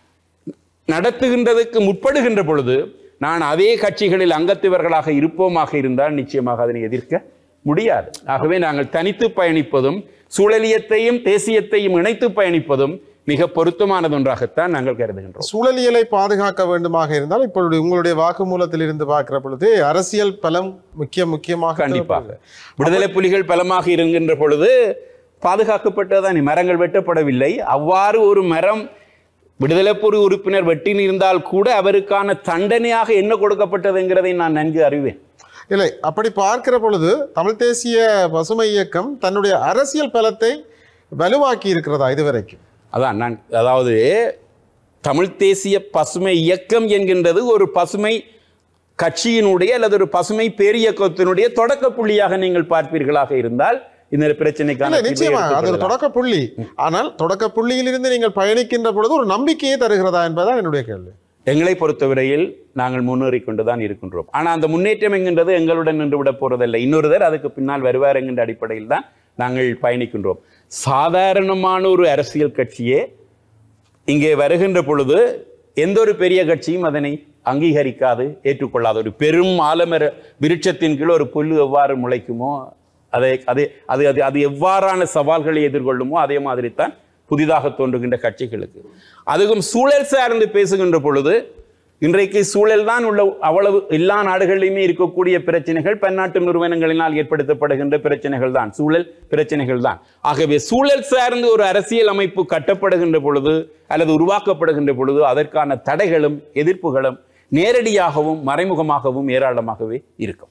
நடத்துகின்றதுக்கு முற்படுகின்ற பொழுது நான் அதே கட்சிகளில் அங்கத்தவர்களாக இருப்போமாக இருந்தால் நிச்சயமாக அதனை எதிர்க்க முடியாது ஆகவே நாங்கள் தனித்து பயணிப்பதும் சூழலியத்தையும் தேசியத்தையும் இணைத்து பயணிப்பதும் மிக பொருத்தமானது ஒன்றாகத்தான் நாங்கள் கருதுகின்றோம் சூழலியலை பாதுகாக்க வேண்டுமாக இருந்தால் இப்பொழுது உங்களுடைய வாக்குமூலத்தில் இருந்து பார்க்கிற பொழுது அரசியல் பலம் முக்கிய முக்கியமாக கண்டிப்பாக விடுதலை புலிகள் பலமாக இருக்கின்ற பொழுது பாதுகாக்கப்பட்டதான் மரங்கள் வெட்டப்படவில்லை அவ்வாறு ஒரு மரம் விடுதலை புலி உறுப்பினர் வெட்டி இருந்தால் கூட அவருக்கான தண்டனையாக என்ன கொடுக்கப்பட்டதுங்கிறதை நான் நன்கு அறிவேன் இல்லை அப்படி பார்க்கிற பொழுது தமிழ் தேசிய பசுமை இயக்கம் தன்னுடைய அரசியல் பலத்தை வலுவாக்கி இருக்கிறதா இதுவரைக்கும் அதான் நான் அதாவது தமிழ் தேசிய பசுமை இயக்கம் என்கின்றது ஒரு பசுமை கட்சியினுடைய அல்லது ஒரு பசுமை பேரியக்கத்தினுடைய தொடக்க புள்ளியாக நீங்கள் பார்ப்பீர்களாக இருந்தால் இந்த பிரச்சனைக்கான இல்ல தீர்வை நிச்சயமா அது ஒரு எடுத்துக்கொள்ளலாம். தொடக்க புள்ளி ஆனால் தொடக்க புள்ளியிலிருந்து நீங்கள் பயணிக்கின்ற பொழுது ஒரு நம்பிக்கையை தருகிறதா என்பதுதான் என்னுடைய கேள்வி எங்களை பொறுத்தவரையில் நாங்கள் முன்னேறி கொண்டுதான் இருக்கின்றோம் ஆனா அந்த முன்னேற்றம் என்கின்றது எங்களுடன் நின்று விட போறதில்லை இன்னொருவர் அதுக்கு பின்னால் வருவார் என்கின்ற அடிப்படையில் தான் நாங்கள் பயணிக்கின்றோம் சாதாரணமான ஒரு அரசியல் கட்சியே இங்கே வருகின்ற பொழுது எந்த ஒரு பெரிய கட்சியும் அதனை அங்கீகரிக்காது ஏற்றுக்கொள்ளாது ஒரு பெரும் ஆலமர விருட்சத்தின் கீழ் ஒரு புல்லு எவ்வாறு முளைக்குமோ அதை அது அது அது அது எவ்வாறான சவால்களை எதிர்கொள்ளுமோ அதே மாதிரி தான் புதிதாக தோன்றுகின்ற கட்சிகளுக்கு அதுவும் சூழல் சார்ந்து பேசுகின்ற பொழுது இன்றைக்கு சூழல் தான் உள்ள அவ்வளவு எல்லா நாடுகளிலுமே இருக்கக்கூடிய பிரச்சனைகள் பன்னாட்டு நிறுவனங்களினால் ஏற்படுத்தப்படுகின்ற பிரச்சனைகள் தான் சூழல் பிரச்சனைகள் தான் ஆகவே சூழல் சார்ந்து ஒரு அரசியல் அமைப்பு கட்டப்படுகின்ற பொழுது அல்லது உருவாக்கப்படுகின்ற பொழுது அதற்கான தடைகளும் எதிர்ப்புகளும் நேரடியாகவும் மறைமுகமாகவும் ஏராளமாகவே இருக்கும்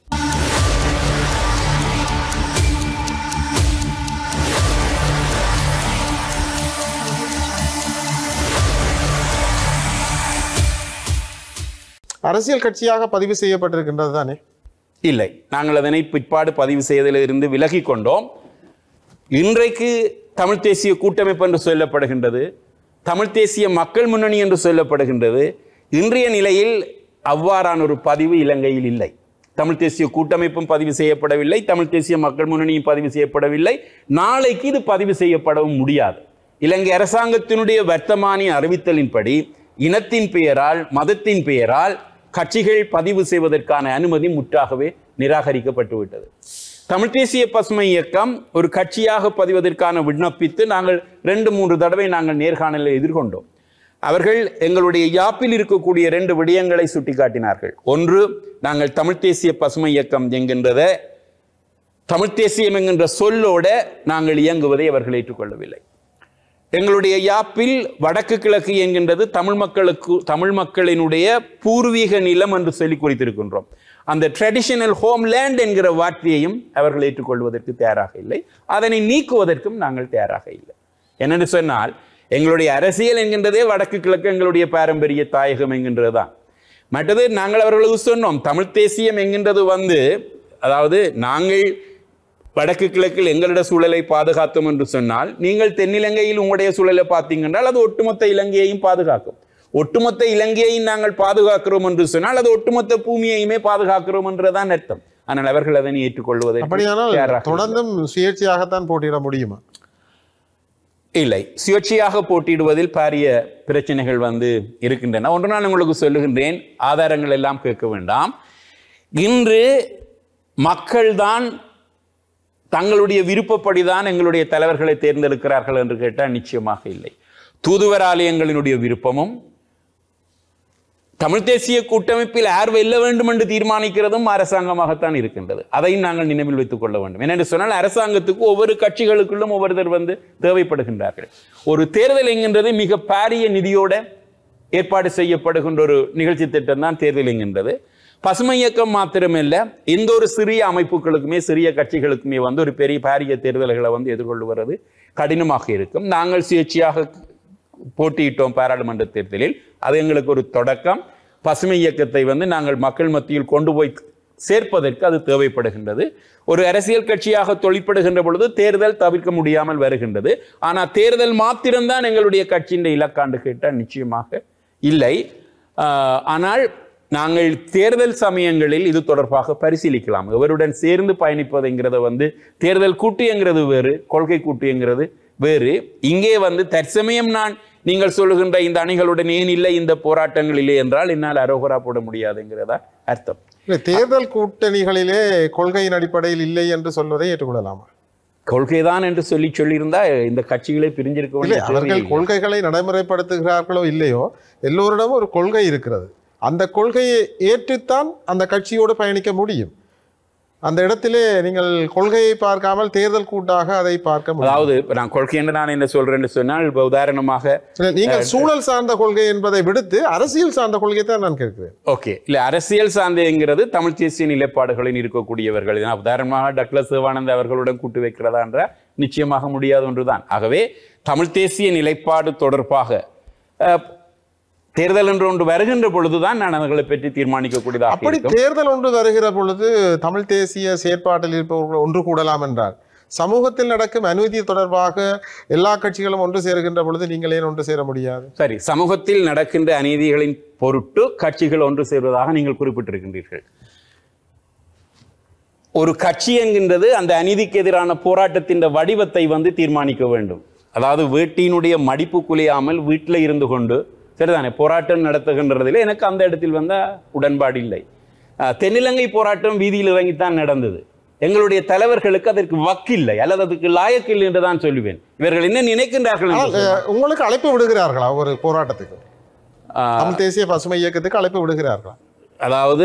அரசியல் கட்சியாக பதிவு செய்யப்பட்டிருக்கின்றது தானே இல்லை நாங்கள் அதனை பிற்பாடு பதிவு செய்வதிலிருந்து விலகி கொண்டோம் இன்றைக்கு தமிழ் தேசிய கூட்டமைப்பு என்று சொல்லப்படுகின்றது தமிழ் தேசிய மக்கள் முன்னணி என்று சொல்லப்படுகின்றது இன்றைய நிலையில் அவ்வாறான ஒரு பதிவு இலங்கையில் இல்லை தமிழ் தேசிய கூட்டமைப்பும் பதிவு செய்யப்படவில்லை தமிழ் தேசிய மக்கள் முன்னணியும் பதிவு செய்யப்படவில்லை நாளைக்கு இது பதிவு செய்யப்படவும் முடியாது இலங்கை அரசாங்கத்தினுடைய வர்த்தமானிய அறிவித்தலின்படி இனத்தின் பெயரால் மதத்தின் பெயரால் கட்சிகள் பதிவு செய்வதற்கான அனுமதி முற்றாகவே நிராகரிக்கப்பட்டு விட்டது தமிழ் தேசிய பசுமை இயக்கம் ஒரு கட்சியாக பதிவதற்கான விண்ணப்பித்து நாங்கள் ரெண்டு மூன்று தடவை நாங்கள் நேர்காணலை எதிர்கொண்டோம் அவர்கள் எங்களுடைய யாப்பில் இருக்கக்கூடிய ரெண்டு விடயங்களை சுட்டிக்காட்டினார்கள் ஒன்று நாங்கள் தமிழ் தேசிய பசுமை இயக்கம் என்கின்றத தமிழ் தேசியம் என்கின்ற சொல்லோட நாங்கள் இயங்குவதை அவர்கள் ஏற்றுக்கொள்ளவில்லை எங்களுடைய யாப்பில் வடக்கு கிழக்கு என்கின்றது தமிழ் மக்களுக்கு தமிழ் மக்களினுடைய பூர்வீக நிலம் என்று சொல்லி குறித்திருக்கின்றோம் அந்த ட்ரெடிஷனல் ஹோம்லேண்ட் என்கிற வார்த்தையையும் அவர்கள் ஏற்றுக்கொள்வதற்கு தயாராக இல்லை அதனை நீக்குவதற்கும் நாங்கள் தயாராக இல்லை என்னென்னு சொன்னால் எங்களுடைய அரசியல் என்கின்றதே வடக்கு கிழக்கு எங்களுடைய பாரம்பரிய தாயகம் என்கின்றது தான் மற்றது நாங்கள் அவர்களுக்கு சொன்னோம் தமிழ் தேசியம் என்கின்றது வந்து அதாவது நாங்கள் வடக்கு கிழக்கில் எங்களிட சூழலை பாதுகாத்தோம் என்று சொன்னால் நீங்கள் தென்னிலங்கையில் உங்களுடைய சூழலை பார்த்தீங்கன்றால் அது ஒட்டுமொத்த இலங்கையையும் பாதுகாக்கும் ஒட்டுமொத்த இலங்கையையும் நாங்கள் பாதுகாக்கிறோம் என்று சொன்னால் அது ஒட்டுமொத்த பூமியையுமே பாதுகாக்கிறோம் என்றுதான் அர்த்தம் ஆனால் அவர்கள் அதனை ஏற்றுக்கொள்வதை அப்படியானால் தொடர்ந்தும் சுயேட்சையாகத்தான் போட்டியிட முடியுமா இல்லை சுயேட்சையாக போட்டியிடுவதில் பாரிய பிரச்சனைகள் வந்து இருக்கின்றன ஒன்று நான் உங்களுக்கு சொல்லுகின்றேன் ஆதாரங்கள் எல்லாம் கேட்க வேண்டாம் இன்று மக்கள்தான் தங்களுடைய விருப்பப்படிதான் எங்களுடைய தலைவர்களை தேர்ந்தெடுக்கிறார்கள் என்று கேட்டால் நிச்சயமாக இல்லை தூதுவர் ஆலயங்களினுடைய விருப்பமும் தமிழ் தேசிய கூட்டமைப்பில் யார் வெல்ல வேண்டும் என்று தீர்மானிக்கிறதும் அரசாங்கமாகத்தான் இருக்கின்றது அதையும் நாங்கள் நினைவில் வைத்துக் கொள்ள வேண்டும் என்னென்று சொன்னால் அரசாங்கத்துக்கு ஒவ்வொரு கட்சிகளுக்குள்ளும் ஒவ்வொருத்தர் வந்து தேவைப்படுகின்றார்கள் ஒரு தேர்தல் என்கின்றது மிக பாரிய நிதியோட ஏற்பாடு செய்யப்படுகின்ற ஒரு நிகழ்ச்சி திட்டம் தான் தேர்தல் என்கின்றது பசுமை இயக்கம் மாத்திரமல்ல எந்த ஒரு சிறிய அமைப்புகளுக்குமே சிறிய கட்சிகளுக்குமே வந்து ஒரு பெரிய பாரிய தேர்தல்களை வந்து எதிர்கொள்வது கடினமாக இருக்கும் நாங்கள் சுயேட்சையாக போட்டியிட்டோம் பாராளுமன்ற தேர்தலில் அது எங்களுக்கு ஒரு தொடக்கம் பசுமை இயக்கத்தை வந்து நாங்கள் மக்கள் மத்தியில் கொண்டு போய் சேர்ப்பதற்கு அது தேவைப்படுகின்றது ஒரு அரசியல் கட்சியாக தொழிற்படுகின்ற பொழுது தேர்தல் தவிர்க்க முடியாமல் வருகின்றது ஆனால் தேர்தல் மாத்திரம்தான் எங்களுடைய கட்சியின் இலக்காண்டு கேட்டால் நிச்சயமாக இல்லை ஆஹ், ஆனால் நாங்கள் தேர்தல் சமயங்களில் இது தொடர்பாக பரிசீலிக்கலாம் எவருடன் சேர்ந்து பயணிப்பதுங்கிறத வந்து தேர்தல் கூட்டியங்கிறது வேறு கொள்கை கூட்டியங்கிறது வேறு இங்கே வந்து தற்சமயம் நான் நீங்கள் சொல்லுகின்ற இந்த அணிகளுடன் ஏன் இல்லை இந்த போராட்டங்கள் இல்லை என்றால் என்னால் அரோகரா போட முடியாதுங்கிறதா அர்த்தம் இல்லை தேர்தல் கூட்டணிகளிலே கொள்கையின் அடிப்படையில் இல்லை என்று சொல்வதை ஏற்றுக்கொள்ளலாமா கொள்கைதான் என்று சொல்லி சொல்லியிருந்தா இந்த கட்சிகளே பிரிஞ்சிருக்க இல்லை வேண்டிய அவர்கள் தேவையில்லை. கொள்கைகளை நடைமுறைப்படுத்துகிறார்களோ இல்லையோ எல்லோரிடமும் ஒரு கொள்கை இருக்கிறது அந்த கொள்கையை ஏற்றுத்தான் அந்த கட்சியோடு பயணிக்க முடியும் அந்த இடத்திலே நீங்கள் கொள்கையை பார்க்காமல் தேர்தல் கூட்டாக அதை பார்க்க முடியும் அதாவது இப்ப நான் கொள்கை என்று நான் என்ன சொல்றேன்னு சொன்னால் இப்ப உதாரணமாக சரி, நீங்கள் சூழல் சார்ந்த கொள்கை என்பதை விடுத்து அரசியல் சார்ந்த கொள்கையை தான் நான் கேட்கிறேன் ஓகே இல்ல அரசியல் சார்ந்தங்கிறது தமிழ் தேசிய நிலைப்பாடுகளில் இருக்கக்கூடியவர்கள் நான் உதாரணமாக டக்ளஸ் சிவானந்த் அவர்களுடன் கூட்டு வைக்கிறதா என்ற நிச்சயமாக முடியாத ஒன்றுதான் ஆகவே தமிழ் தேசிய நிலைப்பாடு தொடர்பாக அஹ், தேர்தல் என்று ஒன்று வருகின்ற பொழுதுதான் நான் அவர்களை பற்றி தீர்மானிக்கக்கூடியதாக அப்படி இருக்கும் தேர்தல் ஒன்று வருகிற பொழுது தமிழ் தேசிய செயற்பாட்டில் இருப்பவர்கள் ஒன்று கூடலாம் என்றார் சமூகத்தில் நடக்கும் அநீதி தொடர்பாக எல்லா கட்சிகளும் ஒன்று சேருகின்ற பொழுது நீங்கள் ஏன் ஒன்று சேர முடியாது சரி சமூகத்தில் நடக்கின்ற அநீதிகளின் பொருட்டு கட்சிகள் ஒன்று சேர்வதாக நீங்கள் குறிப்பிட்டிருக்கின்றீர்கள் ஒரு கட்சி என்கின்றது அந்த அநீதிக்கு எதிரான போராட்டத்தின் வடிவத்தை வந்து தீர்மானிக்க வேண்டும் அதாவது வீட்டினுடைய மடிப்பு குலையாமல் வீட்டில் இருந்து கொண்டு சரிதானே போராட்டம் நடத்துகின்றதில் எனக்கு அந்த இடத்தில் வந்த உடன்பாடு இல்லை அஹ், தென்னிலங்கை போராட்டம் வீதியில் இறங்கித்தான் நடந்தது எங்களுடைய தலைவர்களுக்கு அதற்கு வக்கில்லை அல்லது அதுக்கு லாயக்கில்லை என்று தான் சொல்லுவேன் இவர்கள் என்ன நினைக்கின்றார்கள் என்று ஆனால், அஹ், உங்களுக்கு அழைப்பு விடுகிறார்களா ஒரு போராட்டத்துக்கு ஆஹ், தமிழ் தேசிய பசுமை இயக்கத்துக்கு அழைப்பு விடுகிறார்களா அதாவது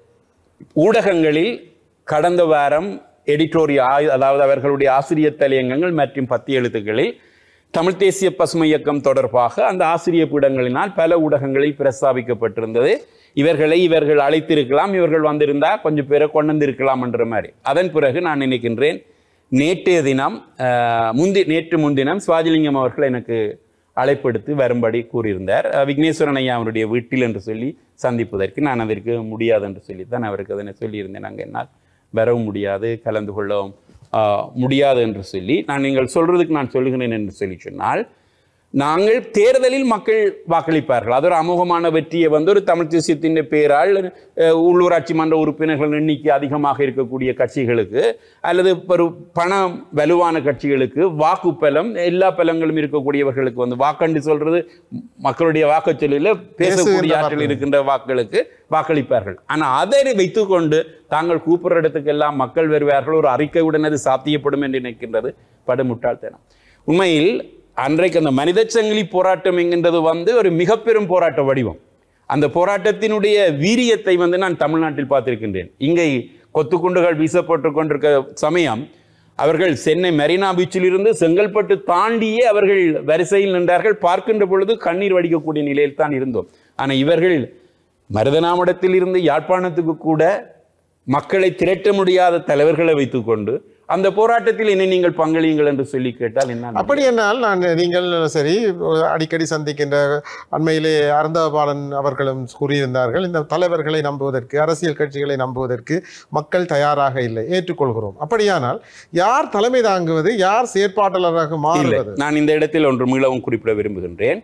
ஊடகங்களில் கடந்த வாரம் எடிட்டோரியல் அதாவது அவர்களுடைய ஆசிரியர் தலையங்கங்கள் மற்றும் பத்தி எழுத்துக்களில் தமிழ் தேசிய பசுமை இயக்கம் தொடர்பாக அந்த ஆசிரியர் பீடங்களினால் பல ஊடகங்களில் பிரஸ்தாபிக்கப்பட்டிருந்தது இவர்களை இவர்கள் அழைத்திருக்கலாம் இவர்கள் வந்திருந்தா கொஞ்சம் பேரை கொண்டு வந்திருக்கலாம் என்ற மாதிரி அதன் பிறகு நான் நினைக்கின்றேன் நேற்றைய தினம் ஆஹ், முந்தி நேற்று முன்தினம் சுவாஜிலிங்கம் அவர்கள் எனக்கு அழைப்படுத்தி வரும்படி கூறியிருந்தார் அஹ் விக்னேஸ்வரன் ஐயா அவருடைய வீட்டில் என்று சொல்லி சந்திப்பதற்கு நான் அதற்கு முடியாது என்று சொல்லித்தான் அவருக்கு அதனை சொல்லியிருந்தேன் அங்கே என்னால் வரவும் முடியாது கலந்து கொள்ளவும் ஆஹ், முடியாது என்று சொல்லி நான் நீங்கள் சொல்றதுக்கு நான் சொல்லுகிறேன் என்று சொல்லி சொன்னால் நாங்கள் தேர்தலில் மக்கள் வாக்களிப்பார்கள் அது ஒரு அமோகமான வெற்றியை வந்து ஒரு தமிழ் தேசியத்தின் பெயரால் அஹ், உள்ளூராட்சி மன்ற உறுப்பினர்கள் எண்ணிக்கை அதிகமாக இருக்கக்கூடிய கட்சிகளுக்கு அல்லது ஒரு பணம் வலுவான கட்சிகளுக்கு வாக்கு பலம் எல்லா பலங்களும் இருக்கக்கூடியவர்களுக்கு வந்து வாக்கண்டு சொல்றது மக்களுடைய வாக்குச்சொல்லில் பேசக்கூடிய பேசுகின்ற ஆற்றல் இருக்கின்ற வாக்களுக்கு வாக்களிப்பார்கள் ஆனால் அதை வைத்துக்கொண்டு தாங்கள் கூப்பிடுற இடத்துக்கெல்லாம் மக்கள் வருவார்கள் ஒரு அறிக்கையுடன் அது சாத்தியப்படும் என்று நினைக்கின்றது படுமுட்டாள்தனம் உண்மையில் அன்றைக்கு அந்த மனித சங்கிலி போராட்டம் என்கின்றது வந்து ஒரு மிக பெரும் போராட்ட வடிவம் அந்த போராட்டத்தினுடைய வீரியத்தை வந்து நான் தமிழ்நாட்டில் பார்த்திருக்கின்றேன் இங்கே கொத்துக்குண்டுகள் வீசப்பட்டு கொண்டிருக்க சமயம் அவர்கள் சென்னை மெரினா பீச்சில் இருந்து செங்கல்பட்டு தாண்டியே அவர்கள் வரிசையில் நின்றார்கள் பார்க்கின்ற பொழுது கண்ணீர் வடிக்கக்கூடிய நிலையில் தான் இருந்தோம் ஆனால் இவர்கள் மருதனாமடத்தில் இருந்து யாழ்ப்பாணத்துக்கு கூட மக்களை திரட்ட முடியாத தலைவர்களை வைத்துக்கொண்டு அந்த போராட்டத்தில் என்னை நீங்கள் பங்களியுங்கள் என்று சொல்லி கேட்டால் என்ன அப்படி என்னால் நான் நீங்கள் சரி அடிக்கடி சந்திக்கின்ற அண்மையிலே அருந்தபாலன் அவர்களும் கூறியிருந்தார்கள் இந்த தலைவர்களை நம்புவதற்கு அரசியல் கட்சிகளை நம்புவதற்கு மக்கள் தயாராக இல்லை ஏற்றுக்கொள்கிறோம் அப்படியானால் யார் தலைமை தாங்குவது யார் செயற்பாட்டாளராக இல்லை மாறுவது நான் இந்த இடத்தில் ஒன்று மீளவும் குறிப்பிட விரும்புகின்றேன்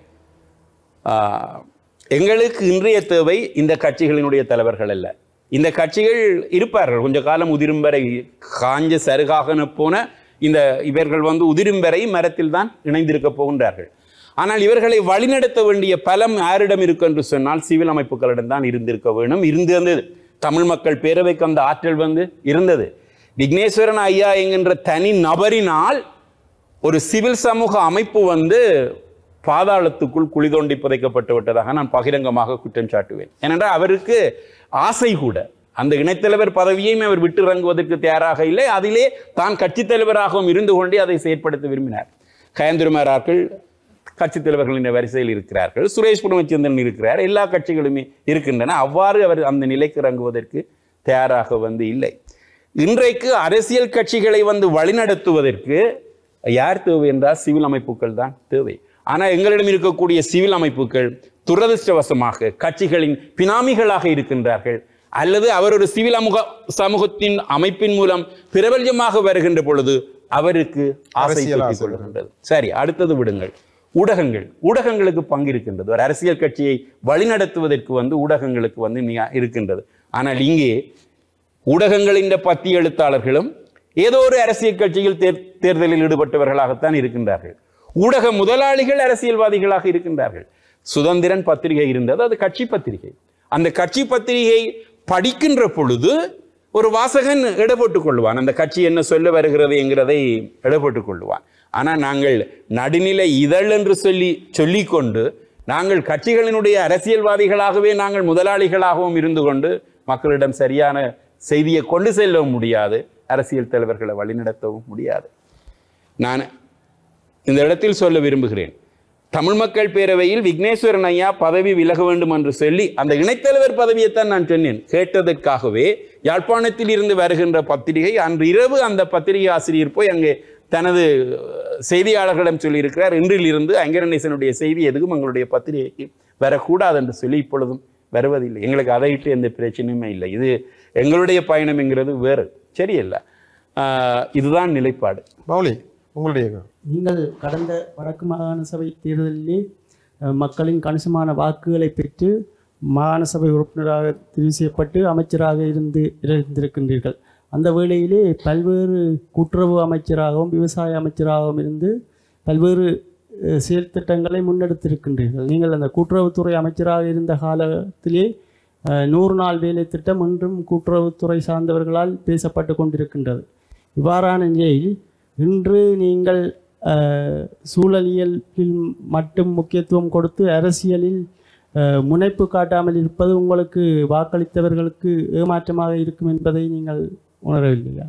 ஆஹ், எங்களுக்கு இன்றைய தேவை இந்த கட்சிகளினுடைய தலைவர்கள் அல்ல இந்த கட்சிகள் இருப்பார்கள் கொஞ்ச காலம் உதிரும் வரை காஞ்ச சருகாகன போன இந்த இவர்கள் வந்து உதிரும் வரை மரத்தில் தான் இணைந்திருக்க போகின்றார்கள் ஆனால் இவர்களை வழிநடத்த வேண்டிய பலம் யாரிடம் இருக்கு என்று சொன்னால் சிவில் அமைப்புகளிடம் தான் இருந்திருக்க வேணும் இருந்தது தமிழ் மக்கள் பேரவைக்கு அந்த ஆற்றல் வந்து இருந்தது விக்னேஸ்வரன் ஐயா என்கின்ற தனி நபரினால் ஒரு சிவில் சமூக அமைப்பு வந்து பாதாளத்துக்குள் குழி தோண்டி புதைக்கப்பட்டு விட்டதாக நான் பகிரங்கமாக குற்றம் சாட்டுவேன் ஏனென்றால் அவருக்கு ஆசை கூட அந்த இணைத்தலைவர் பதவியையும் அவர் விட்டு இறங்குவதற்கு தயாராக இல்லை அதிலே தான் கட்சித் தலைவராகவும் இருந்து கொண்டே அதை செயற்படுத்த விரும்பினார் கயந்திரமாராக்கள் கட்சித் தலைவர்களின் வரிசையில் இருக்கிறார்கள் சுரேஷ் குடும்பச்சந்திரன் இருக்கிறார் எல்லா கட்சிகளுமே இருக்கின்றன அவ்வாறு அவர் அந்த நிலைக்கு இறங்குவதற்கு தயாராக வந்து இல்லை இன்றைக்கு அரசியல் கட்சிகளை வந்து வழிநடத்துவதற்கு யார் தேவை என்றால் சிவில் அமைப்புகள் தான் தேவை ஆனால் எங்களிடம் இருக்கக்கூடிய சிவில் அமைப்புகள் துரதிருஷ்டவசமாக கட்சிகளின் பினாமிகளாக இருக்கின்றார்கள் அல்லது அவர் ஒரு சிவில் அமுக சமூகத்தின் அமைப்பின் மூலம் பிரபல்யமாக வருகின்ற பொழுது அவருக்கு ஆசை அரசியல் தூக்கிக் ஆசை. கொள்கின்றது சரி அடுத்தது விடுங்கள் ஊடகங்கள் ஊடகங்களுக்கு பங்கு இருக்கின்றது ஒரு அரசியல் கட்சியை வழிநடத்துவதற்கு வந்து ஊடகங்களுக்கு வந்து மிக இருக்கின்றது ஆனால் இங்கே ஊடகங்களின் பத்தி எழுத்தாளர்களும் ஏதோ ஒரு அரசியல் கட்சியில் தேர் தேர்தலில் ஈடுபட்டவர்களாகத்தான் இருக்கின்றார்கள் ஊடக முதலாளிகள் அரசியல்வாதிகளாக இருக்கின்றார்கள் சுதந்திரன் பத்திரிகை இருந்தது அது கட்சி பத்திரிகை அந்த கட்சி பத்திரிகை படிக்கின்ற பொழுது ஒரு வாசகன் இடப்பட்டுக் கொள்வான் அந்த கட்சி என்ன சொல்ல வருகிறது என்கிறதை இடப்பட்டுக் கொள்வான் ஆனால் நாங்கள் நடுநிலை இதழ் என்று சொல்லி சொல்லிக்கொண்டு நாங்கள் கட்சிகளினுடைய அரசியல்வாதிகளாகவே நாங்கள் முதலாளிகளாகவும் இருந்து கொண்டு மக்களிடம் சரியான செய்தியை கொண்டு செல்லவும் முடியாது அரசியல் தலைவர்களை வழிநடத்தவும் முடியாது நான் இந்த இடத்தில் சொல்ல விரும்புகிறேன் தமிழ் மக்கள் பேரவையில் விக்னேஸ்வரன் ஐயா பதவி விலக வேண்டும் என்று சொல்லி அந்த இணைத்தலைவர் பதவியைத்தான் நான் சொன்னேன் கேட்டதற்காகவே யாழ்ப்பாணத்தில் இருந்து வருகின்ற பத்திரிகை அன்று இரவு அந்த பத்திரிகை ஆசிரியர் போய் அங்கே தனது செய்தியாளர்களிடம் சொல்லியிருக்கிறார் இன்றிலிருந்து ஐங்கரநேசனுடைய செய்தி எதுவும் எங்களுடைய பத்திரிகைக்கு வரக்கூடாது என்று சொல்லி இப்பொழுதும் வருவதில்லை எங்களுக்கு அதை இட்டு எந்த பிரச்சனையுமே இல்லை இது எங்களுடைய பயணம்ங்கிறது வேறு சரியல்ல ஆஹ் இதுதான் நிலைப்பாடு மௌலி உங்களுடைய கருத்து. நீங்கள் கடந்த வடக்கு மாகாண சபை தேர்தலிலே அஹ், மக்களின் கணிசமான வாக்குகளை பெற்று மாகாண சபை உறுப்பினராக தெரிவு செய்யப்பட்டு அமைச்சராக இருந்து இருந்திருக்கின்றீர்கள் அந்த வேளையிலே பல்வேறு கூட்டுறவு அமைச்சராகவும் விவசாய அமைச்சராகவும் இருந்து பல்வேறு அஹ், செயல்திட்டங்களை முன்னெடுத்திருக்கின்றீர்கள் நீங்கள் அந்த கூட்டுறவுத்துறை அமைச்சராக இருந்த காலத்திலே அஹ், நூறு நாள் வேலை திட்டம் இன்றும் கூட்டுறவுத்துறை சார்ந்தவர்களால் பேசப்பட்டு கொண்டிருக்கின்றது இவ்வாறான நிலையில் இன்று நீங்கள் அஹ், சூழலியலில் மட்டும் முக்கியத்துவம் கொடுத்து அரசியலில் அஹ், முனைப்பு காட்டாமல் இருப்பது உங்களுக்கு வாக்களித்தவர்களுக்கு ஏமாற்றமாக இருக்கும் என்பதை நீங்கள் உணரவில்லையா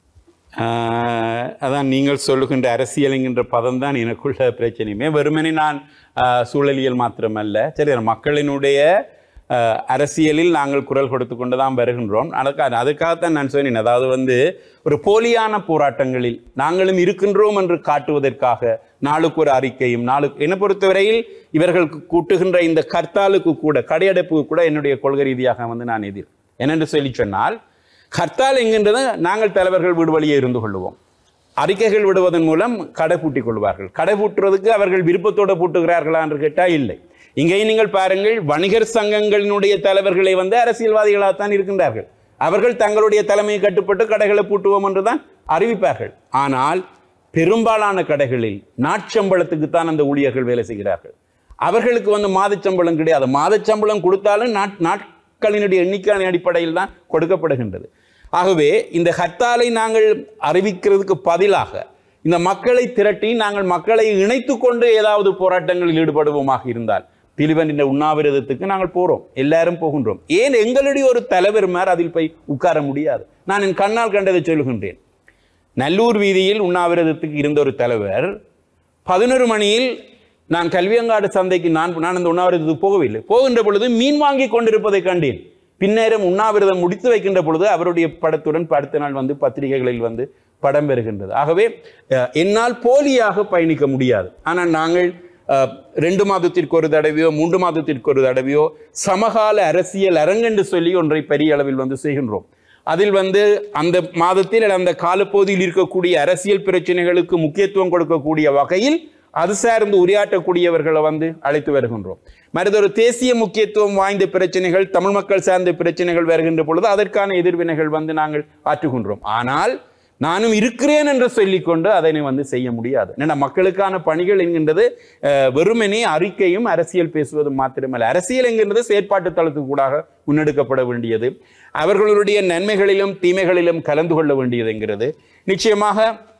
ஆஹ் அதான் நீங்கள் சொல்லுகின்ற அரசியல் என்கின்ற பதம் தான் எனக்குள்ள பிரச்சனையுமே வெறுமனே நான் ஆஹ் சூழலியல் மாத்திரமல்ல சரி மக்களினுடைய ஆஹ் அரசியலில் நாங்கள் குரல் கொடுத்து கொண்டு தான் வருகின்றோம் அதுக்காக அதுக்காகத்தான் நான் சொன்னேன் அதாவது வந்து ஒரு போலியான போராட்டங்களில் நாங்களும் இருக்கின்றோம் என்று காட்டுவதற்காக நாளுக்கு ஒரு அறிக்கையும் நாளுக்கு என்னை பொறுத்தவரையில் இவர்களுக்கு கூட்டுகின்ற இந்த கர்த்தாலுக்கு கூட கடையடைப்புக்கு கூட என்னுடைய கொள்கை ரீதியாக வந்து நான் எதிர் என்னென்று சொல்லி சொன்னால் ஹர்த்தால் என்கின்றது நாங்கள் தலைவர்கள் வீடு வழியே இருந்து கொள்ளுவோம் அறிக்கைகள் விடுவதன் மூலம் கடை பூட்டிக் கொள்வார்கள் கடை பூட்டுறதுக்கு அவர்கள் விருப்பத்தோடு பூட்டுகிறார்களா என்று கேட்டால் இல்லை இங்கேயும் நீங்கள் பாருங்கள் வணிகர் சங்கங்களினுடைய தலைவர்களை வந்து அரசியல்வாதிகளாகத்தான் இருக்கின்றார்கள் அவர்கள் தங்களுடைய தலைமையை கட்டுப்பட்டு கடைகளை பூட்டுவோம் என்றுதான் அறிவிப்பார்கள் ஆனால் பெரும்பாலான கடைகளில் நாட்சம்பளத்துக்கு தான் அந்த ஊழியர்கள் வேலை செய்கிறார்கள் அவர்களுக்கு வந்து மாதச்சம்பளம் கிடையாது மாதச்சம்பளம் கொடுத்தாலும் நாட் நாட்களினுடைய எண்ணிக்கையான அடிப்படையில் தான் கொடுக்கப்படுகின்றது ஆகவே இந்த ஹர்த்தாலை நாங்கள் அறிவிக்கிறதுக்கு பதிலாக இந்த மக்களை திரட்டி நாங்கள் மக்களை இணைத்து கொண்டு ஏதாவது போராட்டங்களில் ஈடுபடுவோமாக இருந்தால் பிலிவன் இந்த உண்ணாவிரதத்துக்கு நாங்கள் போறோம் எல்லாரும் போகின்றோம் ஏன் எங்களுடைய ஒரு தலைவர் மேல் அதில் போய் உட்கார முடியாது நான் என் கண்ணால் கண்டதை சொல்லுகின்றேன் நல்லூர் வீதியில் உண்ணாவிரதத்துக்கு இருந்த ஒரு தலைவர் பதினொரு மணியில் நான் கல்வியங்காடு சந்தைக்கு நான் நான் அந்த உண்ணாவிரதத்துக்கு போகவில்லை போகின்ற பொழுது மீன் வாங்கி கொண்டிருப்பதை கண்டேன் பின்னேரம் உண்ணாவிரதம் முடித்து வைக்கின்ற பொழுது அவருடைய படத்துடன் அடுத்த நாள் வந்து பத்திரிகைகளில் வந்து படம் பெறுகின்றது ஆகவே அஹ், என்னால் போலியாக பயணிக்க முடியாது ஆனால் நாங்கள் அஹ், ரெண்டு மாதத்திற்கு ஒரு தடவையோ மூன்று மாதத்திற்கு ஒரு தடவையோ சமகால அரசியல் அரங்கென்று சொல்லி ஒன்றை பெரிய அளவில் வந்து செய்கின்றோம் அதில் வந்து அந்த மாதத்தில் அல்லது அந்த காலப்பகுதியில் இருக்கக்கூடிய அரசியல் பிரச்சனைகளுக்கு முக்கியத்துவம் கொடுக்கக்கூடிய வகையில் அது சார்ந்து உரையாற்றக்கூடியவர்களை வந்து அழைத்து வருகின்றோம் மற்றொரு தேசிய முக்கியத்துவம் வாய்ந்த பிரச்சனைகள் தமிழ் மக்கள் சார்ந்த பிரச்சனைகள் வருகின்ற பொழுது அதற்கான எதிர்வினைகள் வந்து நாங்கள் ஆற்றுகின்றோம் ஆனால் நானும் இருக்கிறேன் என்று சொல்லிக்கொண்டு அதனை வந்து செய்ய முடியாது ஏன்னா மக்களுக்கான பணிகள் என்கின்றது அஹ், வெறுமனே அறிக்கையும் அரசியல் பேசுவதும் மாத்திரமல்ல அரசியல் என்கின்றது செயற்பாட்டு தளத்துக்கு கூடாக முன்னெடுக்கப்பட வேண்டியது அவர்களுடைய நன்மைகளிலும் தீமைகளிலும் கலந்து கொள்ள வேண்டியது என்கிறது நிச்சயமாக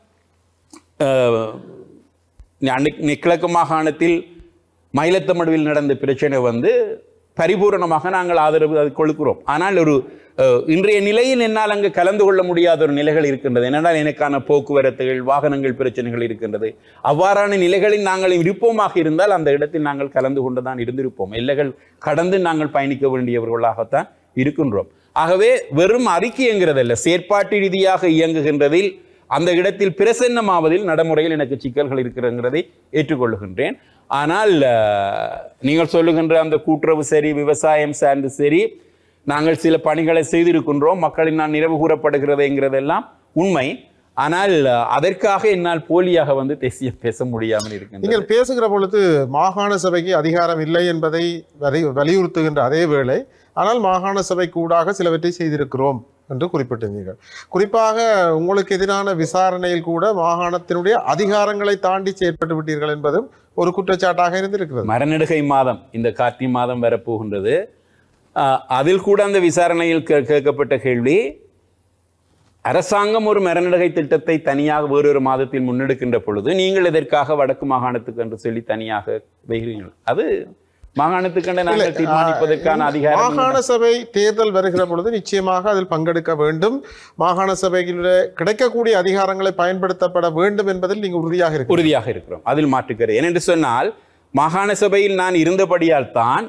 அஹ், அன்னைக்கு நி- கிழக்கு மாகாணத்தில் மயிலத்தமடுவில் நடந்த பிரச்சனை வந்து பரிபூரணமாக நாங்கள் ஆதரவு அது கொடுக்கிறோம் ஆனால் ஒரு அஹ், இன்றைய நிலையில் என்னால் அங்கு கலந்து கொள்ள முடியாத ஒரு நிலைகள் இருக்கின்றது என்னென்றால் எனக்கான போக்குவரத்துகள் வாகனங்கள் பிரச்சனைகள் இருக்கின்றது அவ்வாறான நிலைகளில் நாங்கள் இருப்போமாக இருந்தால் அந்த இடத்தில் நாங்கள் கலந்து கொண்டு தான் இருந்திருப்போம் எல்லைகள் கடந்து நாங்கள் பயணிக்க வேண்டியவர்களாகத்தான் இருக்கின்றோம் ஆகவே வெறும் அறிக்கைங்கிறதல்ல செயற்பாட்டு ரீதியாக இயங்குகின்றதில் அந்த இடத்தில் பிரசன்னமாவதில் நடைமுறையில் எனக்கு சிக்கல்கள் இருக்கிறங்கிறதை ஏற்றுக்கொள்ளுகின்றேன் ஆனால் அஹ், நீங்கள் சொல்லுகின்ற அந்த கூட்டுறவு சரி விவசாயம் சார்ந்து சரி நாங்கள் சில பணிகளை செய்திருக்கின்றோம் மக்களின் நான் நினைவு கூறப்படுகிறதுங்கிறதெல்லாம் உண்மை ஆனால் அஹ், அதற்காக என்னால் போலியாக வந்து தேசிய பேச முடியாமல் இருக்கின்றது நீங்கள் பேசுகிற பொழுது மாகாண சபைக்கு அதிகாரம் இல்லை என்பதை வலி- வலியுறுத்துகின்ற அதே வேளை ஆனால் மாகாண சபை கூடாக சிலவற்றை செய்திருக்கிறோம் என்று குறிப்பிட்டிருந்தீர்கள் குறிப்பாக உங்களுக்கு எதிரான விசாரணையில் கூட மாகாணத்தினுடைய அதிகாரங்களை தாண்டி செயற்பட்டு விட்டீர்கள் என்பதும் ஒரு குற்றச்சாட்டாக இருந்திருக்கிறது மரநெடுகை மாதம் இந்த கார்த்திகை மாதம் வரப்போகின்றது ஆஹ், அதில் கூட அந்த விசாரணையில் கே- கேட்கப்பட்ட கேள்வி அரசாங்கம் ஒரு மரநடுகை திட்டத்தை தனியாக வேறொரு மாதத்தில் முன்னெடுக்கின்ற பொழுது நீங்கள் எதற்காக வடக்கு மாகாணத்துக்கு என்று சொல்லி தனியாக வைகிறீர்கள் அது மாகாணத்துக்கு நாங்கள் தீர்மானிப்பதற்கான அதிகாரம் மாகாண சபை தேர்தல் வருகிற பொழுது நிச்சயமாக அதில் பங்கெடுக்க வேண்டும் மாகாண சபையில் கிடைக்கக்கூடிய அதிகாரங்களை பயன்படுத்தப்பட வேண்டும் என்பதில் நீங்கள் உறுதியாக இருக்கு உறுதியாக இருக்கிறோம் அதில் மாற்றுக்கிறேன் ஏனென்று சொன்னால் மாகாண சபையில் நான் இருந்தபடியால் தான்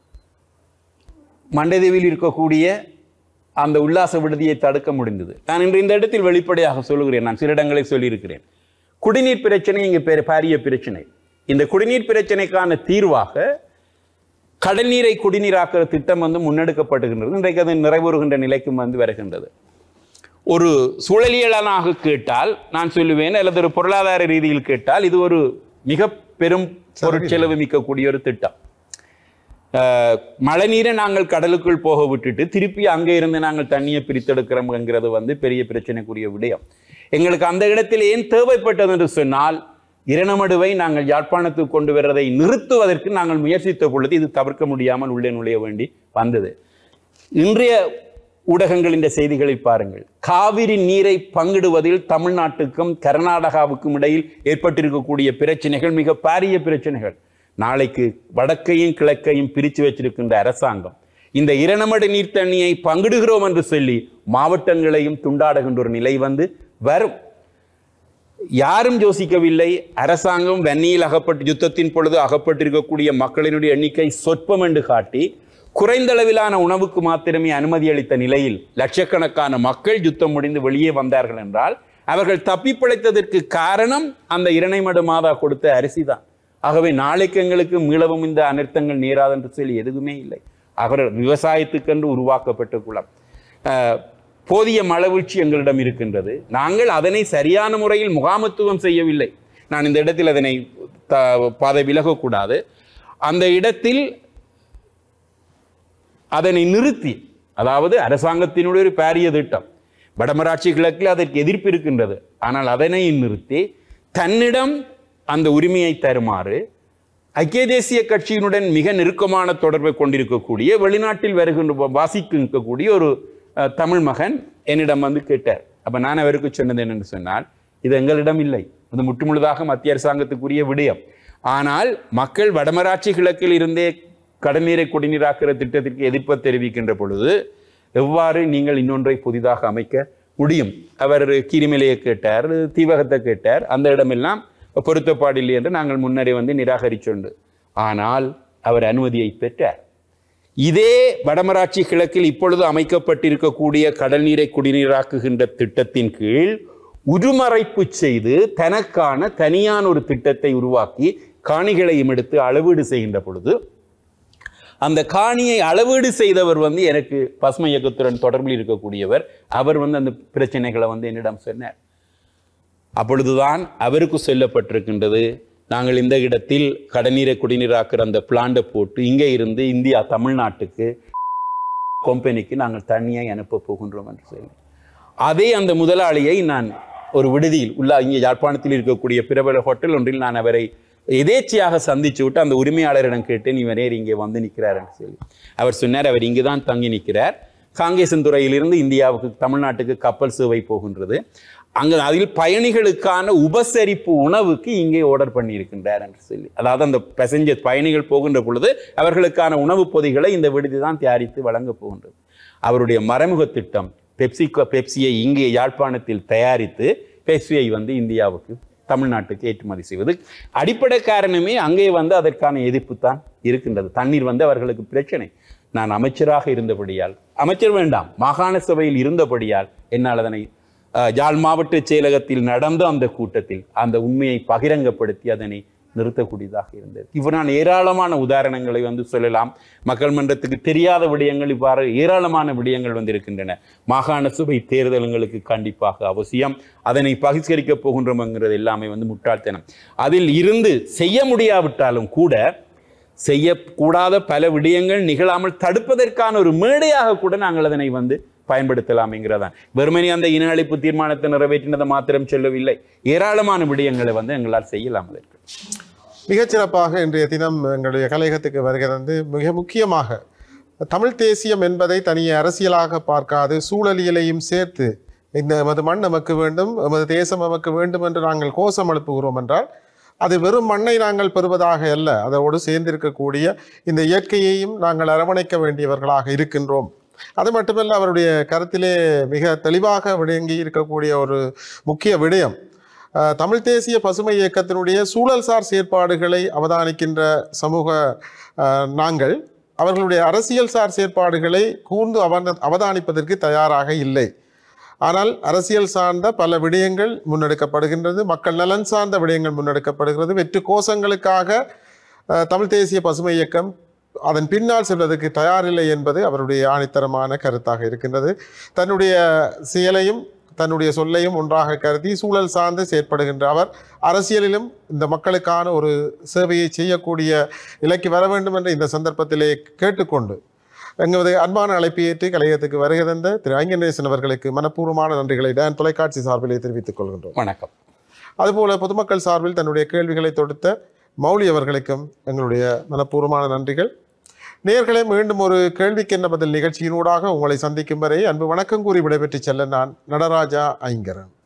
மண்டதேவியில் இருக்கக்கூடிய அந்த உல்லாச விடுதியை தடுக்க முடிந்தது நான் இன்று இந்த இடத்தில் வெளிப்படையாக சொல்லுகிறேன் நான் சில இடங்களில் சொல்லியிருக்கிறேன் குடிநீர் பிரச்சனை இங்கே பெரிய பாரிய பிரச்சனை இந்த குடிநீர் பிரச்சனைக்கான தீர்வாக கடல் நீரை குடிநீராக்குற திட்டம் வந்து முன்னெடுக்கப்படுகின்றது இன்றைக்கு அது நிறைவேறுகின்ற நிலைக்கும் வந்து வருகின்றது ஒரு சூழலியலானாக கேட்டால் நான் சொல்லுவேன் அல்லது ஒரு பொருளாதார ரீதியில் கேட்டால் இது ஒரு மிக பெரும் பொருட்செலவு மிக்கக்கூடிய ஒரு திட்டம் அஹ், மழைநீரை நாங்கள் கடலுக்குள் போக விட்டுட்டு திருப்பி அங்கே இருந்து நாங்கள் தண்ணியை பிரித்தெடுக்கிறோம்ங்கிறது வந்து பெரிய பிரச்சனைக்குரிய விடயம் எங்களுக்கு அந்த இடத்தில் ஏன் தேவைப்பட்டது என்று சொன்னால் இரணமடுவை நாங்கள் யாழ்ப்பாணத்துக்கு கொண்டு வர்றதை நிறுத்துவதற்கு நாங்கள் முயற்சித்த பொழுது இது தவிர்க்க முடியாமல் உள்ளே நுழைய வேண்டி வந்தது இன்றைய ஊடகங்கள் இந்த செய்திகளை பாருங்கள் காவிரி நீரை பங்கிடுவதில் தமிழ்நாட்டுக்கும் கர்நாடகாவுக்கும் இடையில் ஏற்பட்டிருக்கக்கூடிய பிரச்சனைகள் மிக பாரிய பிரச்சனைகள் நாளைக்கு வடக்கையும் கிழக்கையும் பிரித்து வச்சிருக்கின்ற அரசாங்கம் இந்த இரணமடு நீர் தண்ணியை பங்கிடுகிறோம் என்று சொல்லி மாவட்டங்களையும் துண்டாடுகின்ற ஒரு நிலை வந்து வரும் யாரும் யோசிக்கவில்லை அரசாங்கம் வன்னியில் அகப்பட்டு யுத்தத்தின் பொழுது அகப்பட்டிருக்கக்கூடிய மக்களினுடைய எண்ணிக்கை சொற்பம் என்று காட்டி குறைந்த அளவிலான உணவுக்கு மாத்திரமே அனுமதி அளித்த நிலையில் லட்சக்கணக்கான மக்கள் யுத்தம் முடிந்து வெளியே வந்தார்கள் என்றால் அவர்கள் தப்பி பிழைத்ததற்கு காரணம் அந்த இரணைமடு மாதா கொடுத்த அரிசி தான் ஆகவே நாளைக்கு எங்களுக்கு மீளவும் இந்த அனர்த்தங்கள் நேராது என்று சொல்லி எதுவுமே இல்லை அவர் விவசாயத்துக்கென்று உருவாக்கப்பட்ட குளம் அஹ், போதிய மழவீழ்ச்சி எங்களிடம் இருக்கின்றது நாங்கள் அதனை சரியான முறையில் முகாமத்துவம் செய்யவில்லை நான் இந்த இடத்தில் அதனை த- பாதை விலகக்கூடாது அந்த இடத்தில் அதனை நிறுத்தி அதாவது அரசாங்கத்தினுடைய ஒரு பாரிய திட்டம் வடமராட்சி கிழக்கில் அதற்கு எதிர்ப்பு இருக்கின்றது ஆனால் அதனை நிறுத்தி தன்னிடம் அந்த உரிமையை தருமாறு ஐக்கிய தேசிய கட்சியினுடன் மிக நெருக்கமான தொடர்பை கொண்டிருக்கக்கூடிய வெளிநாட்டில் வருகின்ற வாசிக்கக்கூடிய ஒரு அஹ், தமிழ் மகன் என்னிடம் வந்து கேட்டார் அப்ப நான் அவருக்கு சொன்னது என்னன்னு சொன்னால் இது எங்களிடம் இல்லை அது முற்றுமுழுதாக மத்திய அரசாங்கத்துக்குரிய விடயம் ஆனால் மக்கள் வடமராட்சி கிழக்கில் இருந்தே கடல்நீரை குடிநீராக்குற திட்டத்திற்கு எதிர்ப்பு தெரிவிக்கின்ற பொழுது எவ்வாறு நீங்கள் இன்னொன்றை புதிதாக அமைக்க முடியும் அவர் கீரிமலையை கேட்டார் தீவகத்தை கேட்டார் அந்த இடமெல்லாம் பொருத்தப்பாடில்லை என்று நாங்கள் முன்னரே வந்து நிராகரிச்சோண்டு ஆனால் அவர் அனுமதியை பெற்றார் இதே வடமராட்சி கிழக்கில் இப்பொழுது அமைக்கப்பட்டிருக்கக்கூடிய கடல் நீரை குடிநீராக்குகின்ற திட்டத்தின் கீழ் உருமறைப்பு செய்து தனக்கான தனியான ஒரு திட்டத்தை உருவாக்கி காணிகளையும் எடுத்து அளவீடு செய்கின்ற பொழுது அந்த காணியை அளவீடு செய்தவர் வந்து எனக்கு பசுமை இயக்கத்துடன் தொடர்பில் இருக்கக்கூடியவர் அவர் வந்து அந்த பிரச்சனைகளை வந்து என்னிடம் சொன்னார் அப்பொழுதுதான் அவருக்கு சொல்லப்பட்டிருக்கின்றது நாங்கள் இந்த இடத்தில் கடநீரை குடிநீராக்குற அந்த பிளான்ட்டை போட்டு இங்கே இருந்து இந்தியா தமிழ்நாட்டுக்கு கம்பெனிக்கு நாங்கள் தண்ணியை அனுப்ப போகின்றோம் என்று சொல்லி அதே அந்த முதலாளியை நான் ஒரு விடுதியில் உள்ள இங்கே யாழ்ப்பாணத்தில் இருக்கக்கூடிய பிரபல ஹோட்டல் ஒன்றில் நான் அவரை எதேச்சையாக சந்திச்சு விட்டு அந்த உரிமையாளரிடம் கேட்டேன் இவர் ஏன் இங்கே வந்து நிற்கிறார் என்று சொல்லி அவர் சொன்னார் அவர் இங்கே தான் தங்கி நிற்கிறார் காங்கேசன்துறையிலிருந்து இந்தியாவுக்கு தமிழ்நாட்டுக்கு கப்பல் சேவை போகின்றது அங்கு அதில் பயணிகளுக்கான உபசரிப்பு உணவுக்கு இங்கே ஆர்டர் பண்ணியிருக்கின்றார் என்று சொல்லி அதாவது அந்த பேசஞ்சர் பயணிகள் போகின்ற பொழுது அவர்களுக்கான உணவுப் பொதிகளை இந்த விடுதி தான் தயாரித்து வழங்கப் போகின்றது அவருடைய மறைமுக திட்டம் பெப்சி பெப்சியை இங்கே யாழ்ப்பாணத்தில் தயாரித்து பெப்சியை வந்து இந்தியாவுக்கு தமிழ்நாட்டுக்கு ஏற்றுமதி செய்வது அடிப்படை காரணமே அங்கே வந்து அதற்கான எதிர்ப்பு தான் இருக்கின்றது தண்ணீர் வந்து அவர்களுக்கு பிரச்சனை நான் அமைச்சராக இருந்தபடியால் அமைச்சர் வேண்டாம் மாகாண சபையில் இருந்தபடியால் என்னால் அதனை அஹ், யாழ் மாவட்ட செயலகத்தில் நடந்த அந்த கூட்டத்தில் அந்த உண்மையை பகிரங்கப்படுத்தி அதனை நிறுத்தக்கூடியதாக இருந்தது இவ்வாறு நான் ஏராளமான உதாரணங்களை வந்து சொல்லலாம் மக்கள் மன்றத்துக்கு தெரியாத விடயங்கள் இவ்வாறு ஏராளமான விடயங்கள் வந்து இருக்கின்றன மாகாண சபை தேர்தல்களுக்கு கண்டிப்பாக அவசியம் அதனை பகிஷ்கரிக்க போகின்றோம்ங்கிறது எல்லாமே வந்து முட்டாள்தனம் அதில் இருந்து செய்ய முடியாவிட்டாலும் கூட செய்யக்கூடாத பல விடயங்கள் நிகழாமல் தடுப்பதற்கான ஒரு மேடையாக கூட நாங்கள் அதனை வந்து பயன்படுத்தலாம்ங்கிறதான் வெறுமனே அந்த இன அழிப்பு தீர்மானத்தை நிறைவேற்றினதை மாத்திரம் சொல்லவில்லை ஏராளமான விடயங்களை வந்து எங்களால் செய்யலாம் அதற்கு மிகச்சிறப்பாக இன்றைய தினம் எங்களுடைய கலையகத்துக்கு வருகை தந்து மிக முக்கியமாக தமிழ் தேசியம் என்பதை தனியே அரசியலாக பார்க்காது சூழலியலையும் சேர்த்து இந்த எமது மண் நமக்கு வேண்டும் எமது தேசம் நமக்கு வேண்டும் என்று நாங்கள் கோஷம் எழுப்புகிறோம் என்றால் அது வெறும் மண்ணை நாங்கள் பெறுவதாக அல்ல அதோடு சேர்ந்திருக்கக்கூடிய இந்த இயற்கையையும் நாங்கள் அரவணைக்க வேண்டியவர்களாக இருக்கின்றோம் அது மட்டுமல்ல அவருடைய கருத்திலே மிக தெளிவாக விளங்கி இருக்கக்கூடிய ஒரு முக்கிய விடயம் அஹ், தமிழ் தேசிய பசுமை இயக்கத்தினுடைய சூழல்சார் செயற்பாடுகளை அவதானிக்கின்ற சமூக அஹ், நாங்கள் அவர்களுடைய அரசியல் சார் செயற்பாடுகளை கூர்ந்து அவன அவதானிப்பதற்கு தயாராக இல்லை ஆனால் அரசியல் சார்ந்த பல விடயங்கள் முன்னெடுக்கப்படுகின்றது மக்கள் நலன் சார்ந்த விடயங்கள் முன்னெடுக்கப்படுகிறது வெற்று கோஷங்களுக்காக அஹ், தமிழ் தேசிய பசுமை இயக்கம் அதன் பின்னால் செல்வதற்கு தயாரில்லை என்பது அவருடைய ஆணித்தரமான கருத்தாக இருக்கின்றது தன்னுடைய செயலையும் தன்னுடைய சொல்லையும் ஒன்றாக கருதி சூழல் சார்ந்து செயற்படுகின்ற அவர் அரசியலிலும் இந்த மக்களுக்கான ஒரு சேவையை செய்யக்கூடிய நிலைக்கு வர வேண்டும் என்ற இந்த சந்தர்ப்பத்திலே கேட்டுக்கொண்டு எங்களது அன்பான அழைப்பை ஏற்று கலையகத்துக்கு வருகை தந்த திரு ஐங்கநேசன் அவர்களுக்கு மனப்பூர்வமான நன்றிகளை டான் தொலைக்காட்சி சார்பிலே தெரிவித்துக் கொள்கின்றோம் வணக்கம் அதுபோல பொதுமக்கள் சார்பில் தன்னுடைய கேள்விகளை தொடுத்த மௌலி அவர்களுக்கும் எங்களுடைய மனப்பூர்வமான நன்றிகள் நேயர்களே மீண்டும் ஒரு கேள்விக்கு என்ன பதில் நிகழ்ச்சியினூடாக உங்களை சந்திக்கும் வரை அன்பு வணக்கம் கூறி விடைபெற்று செல்ல நான் நடராஜா ஐங்கரன்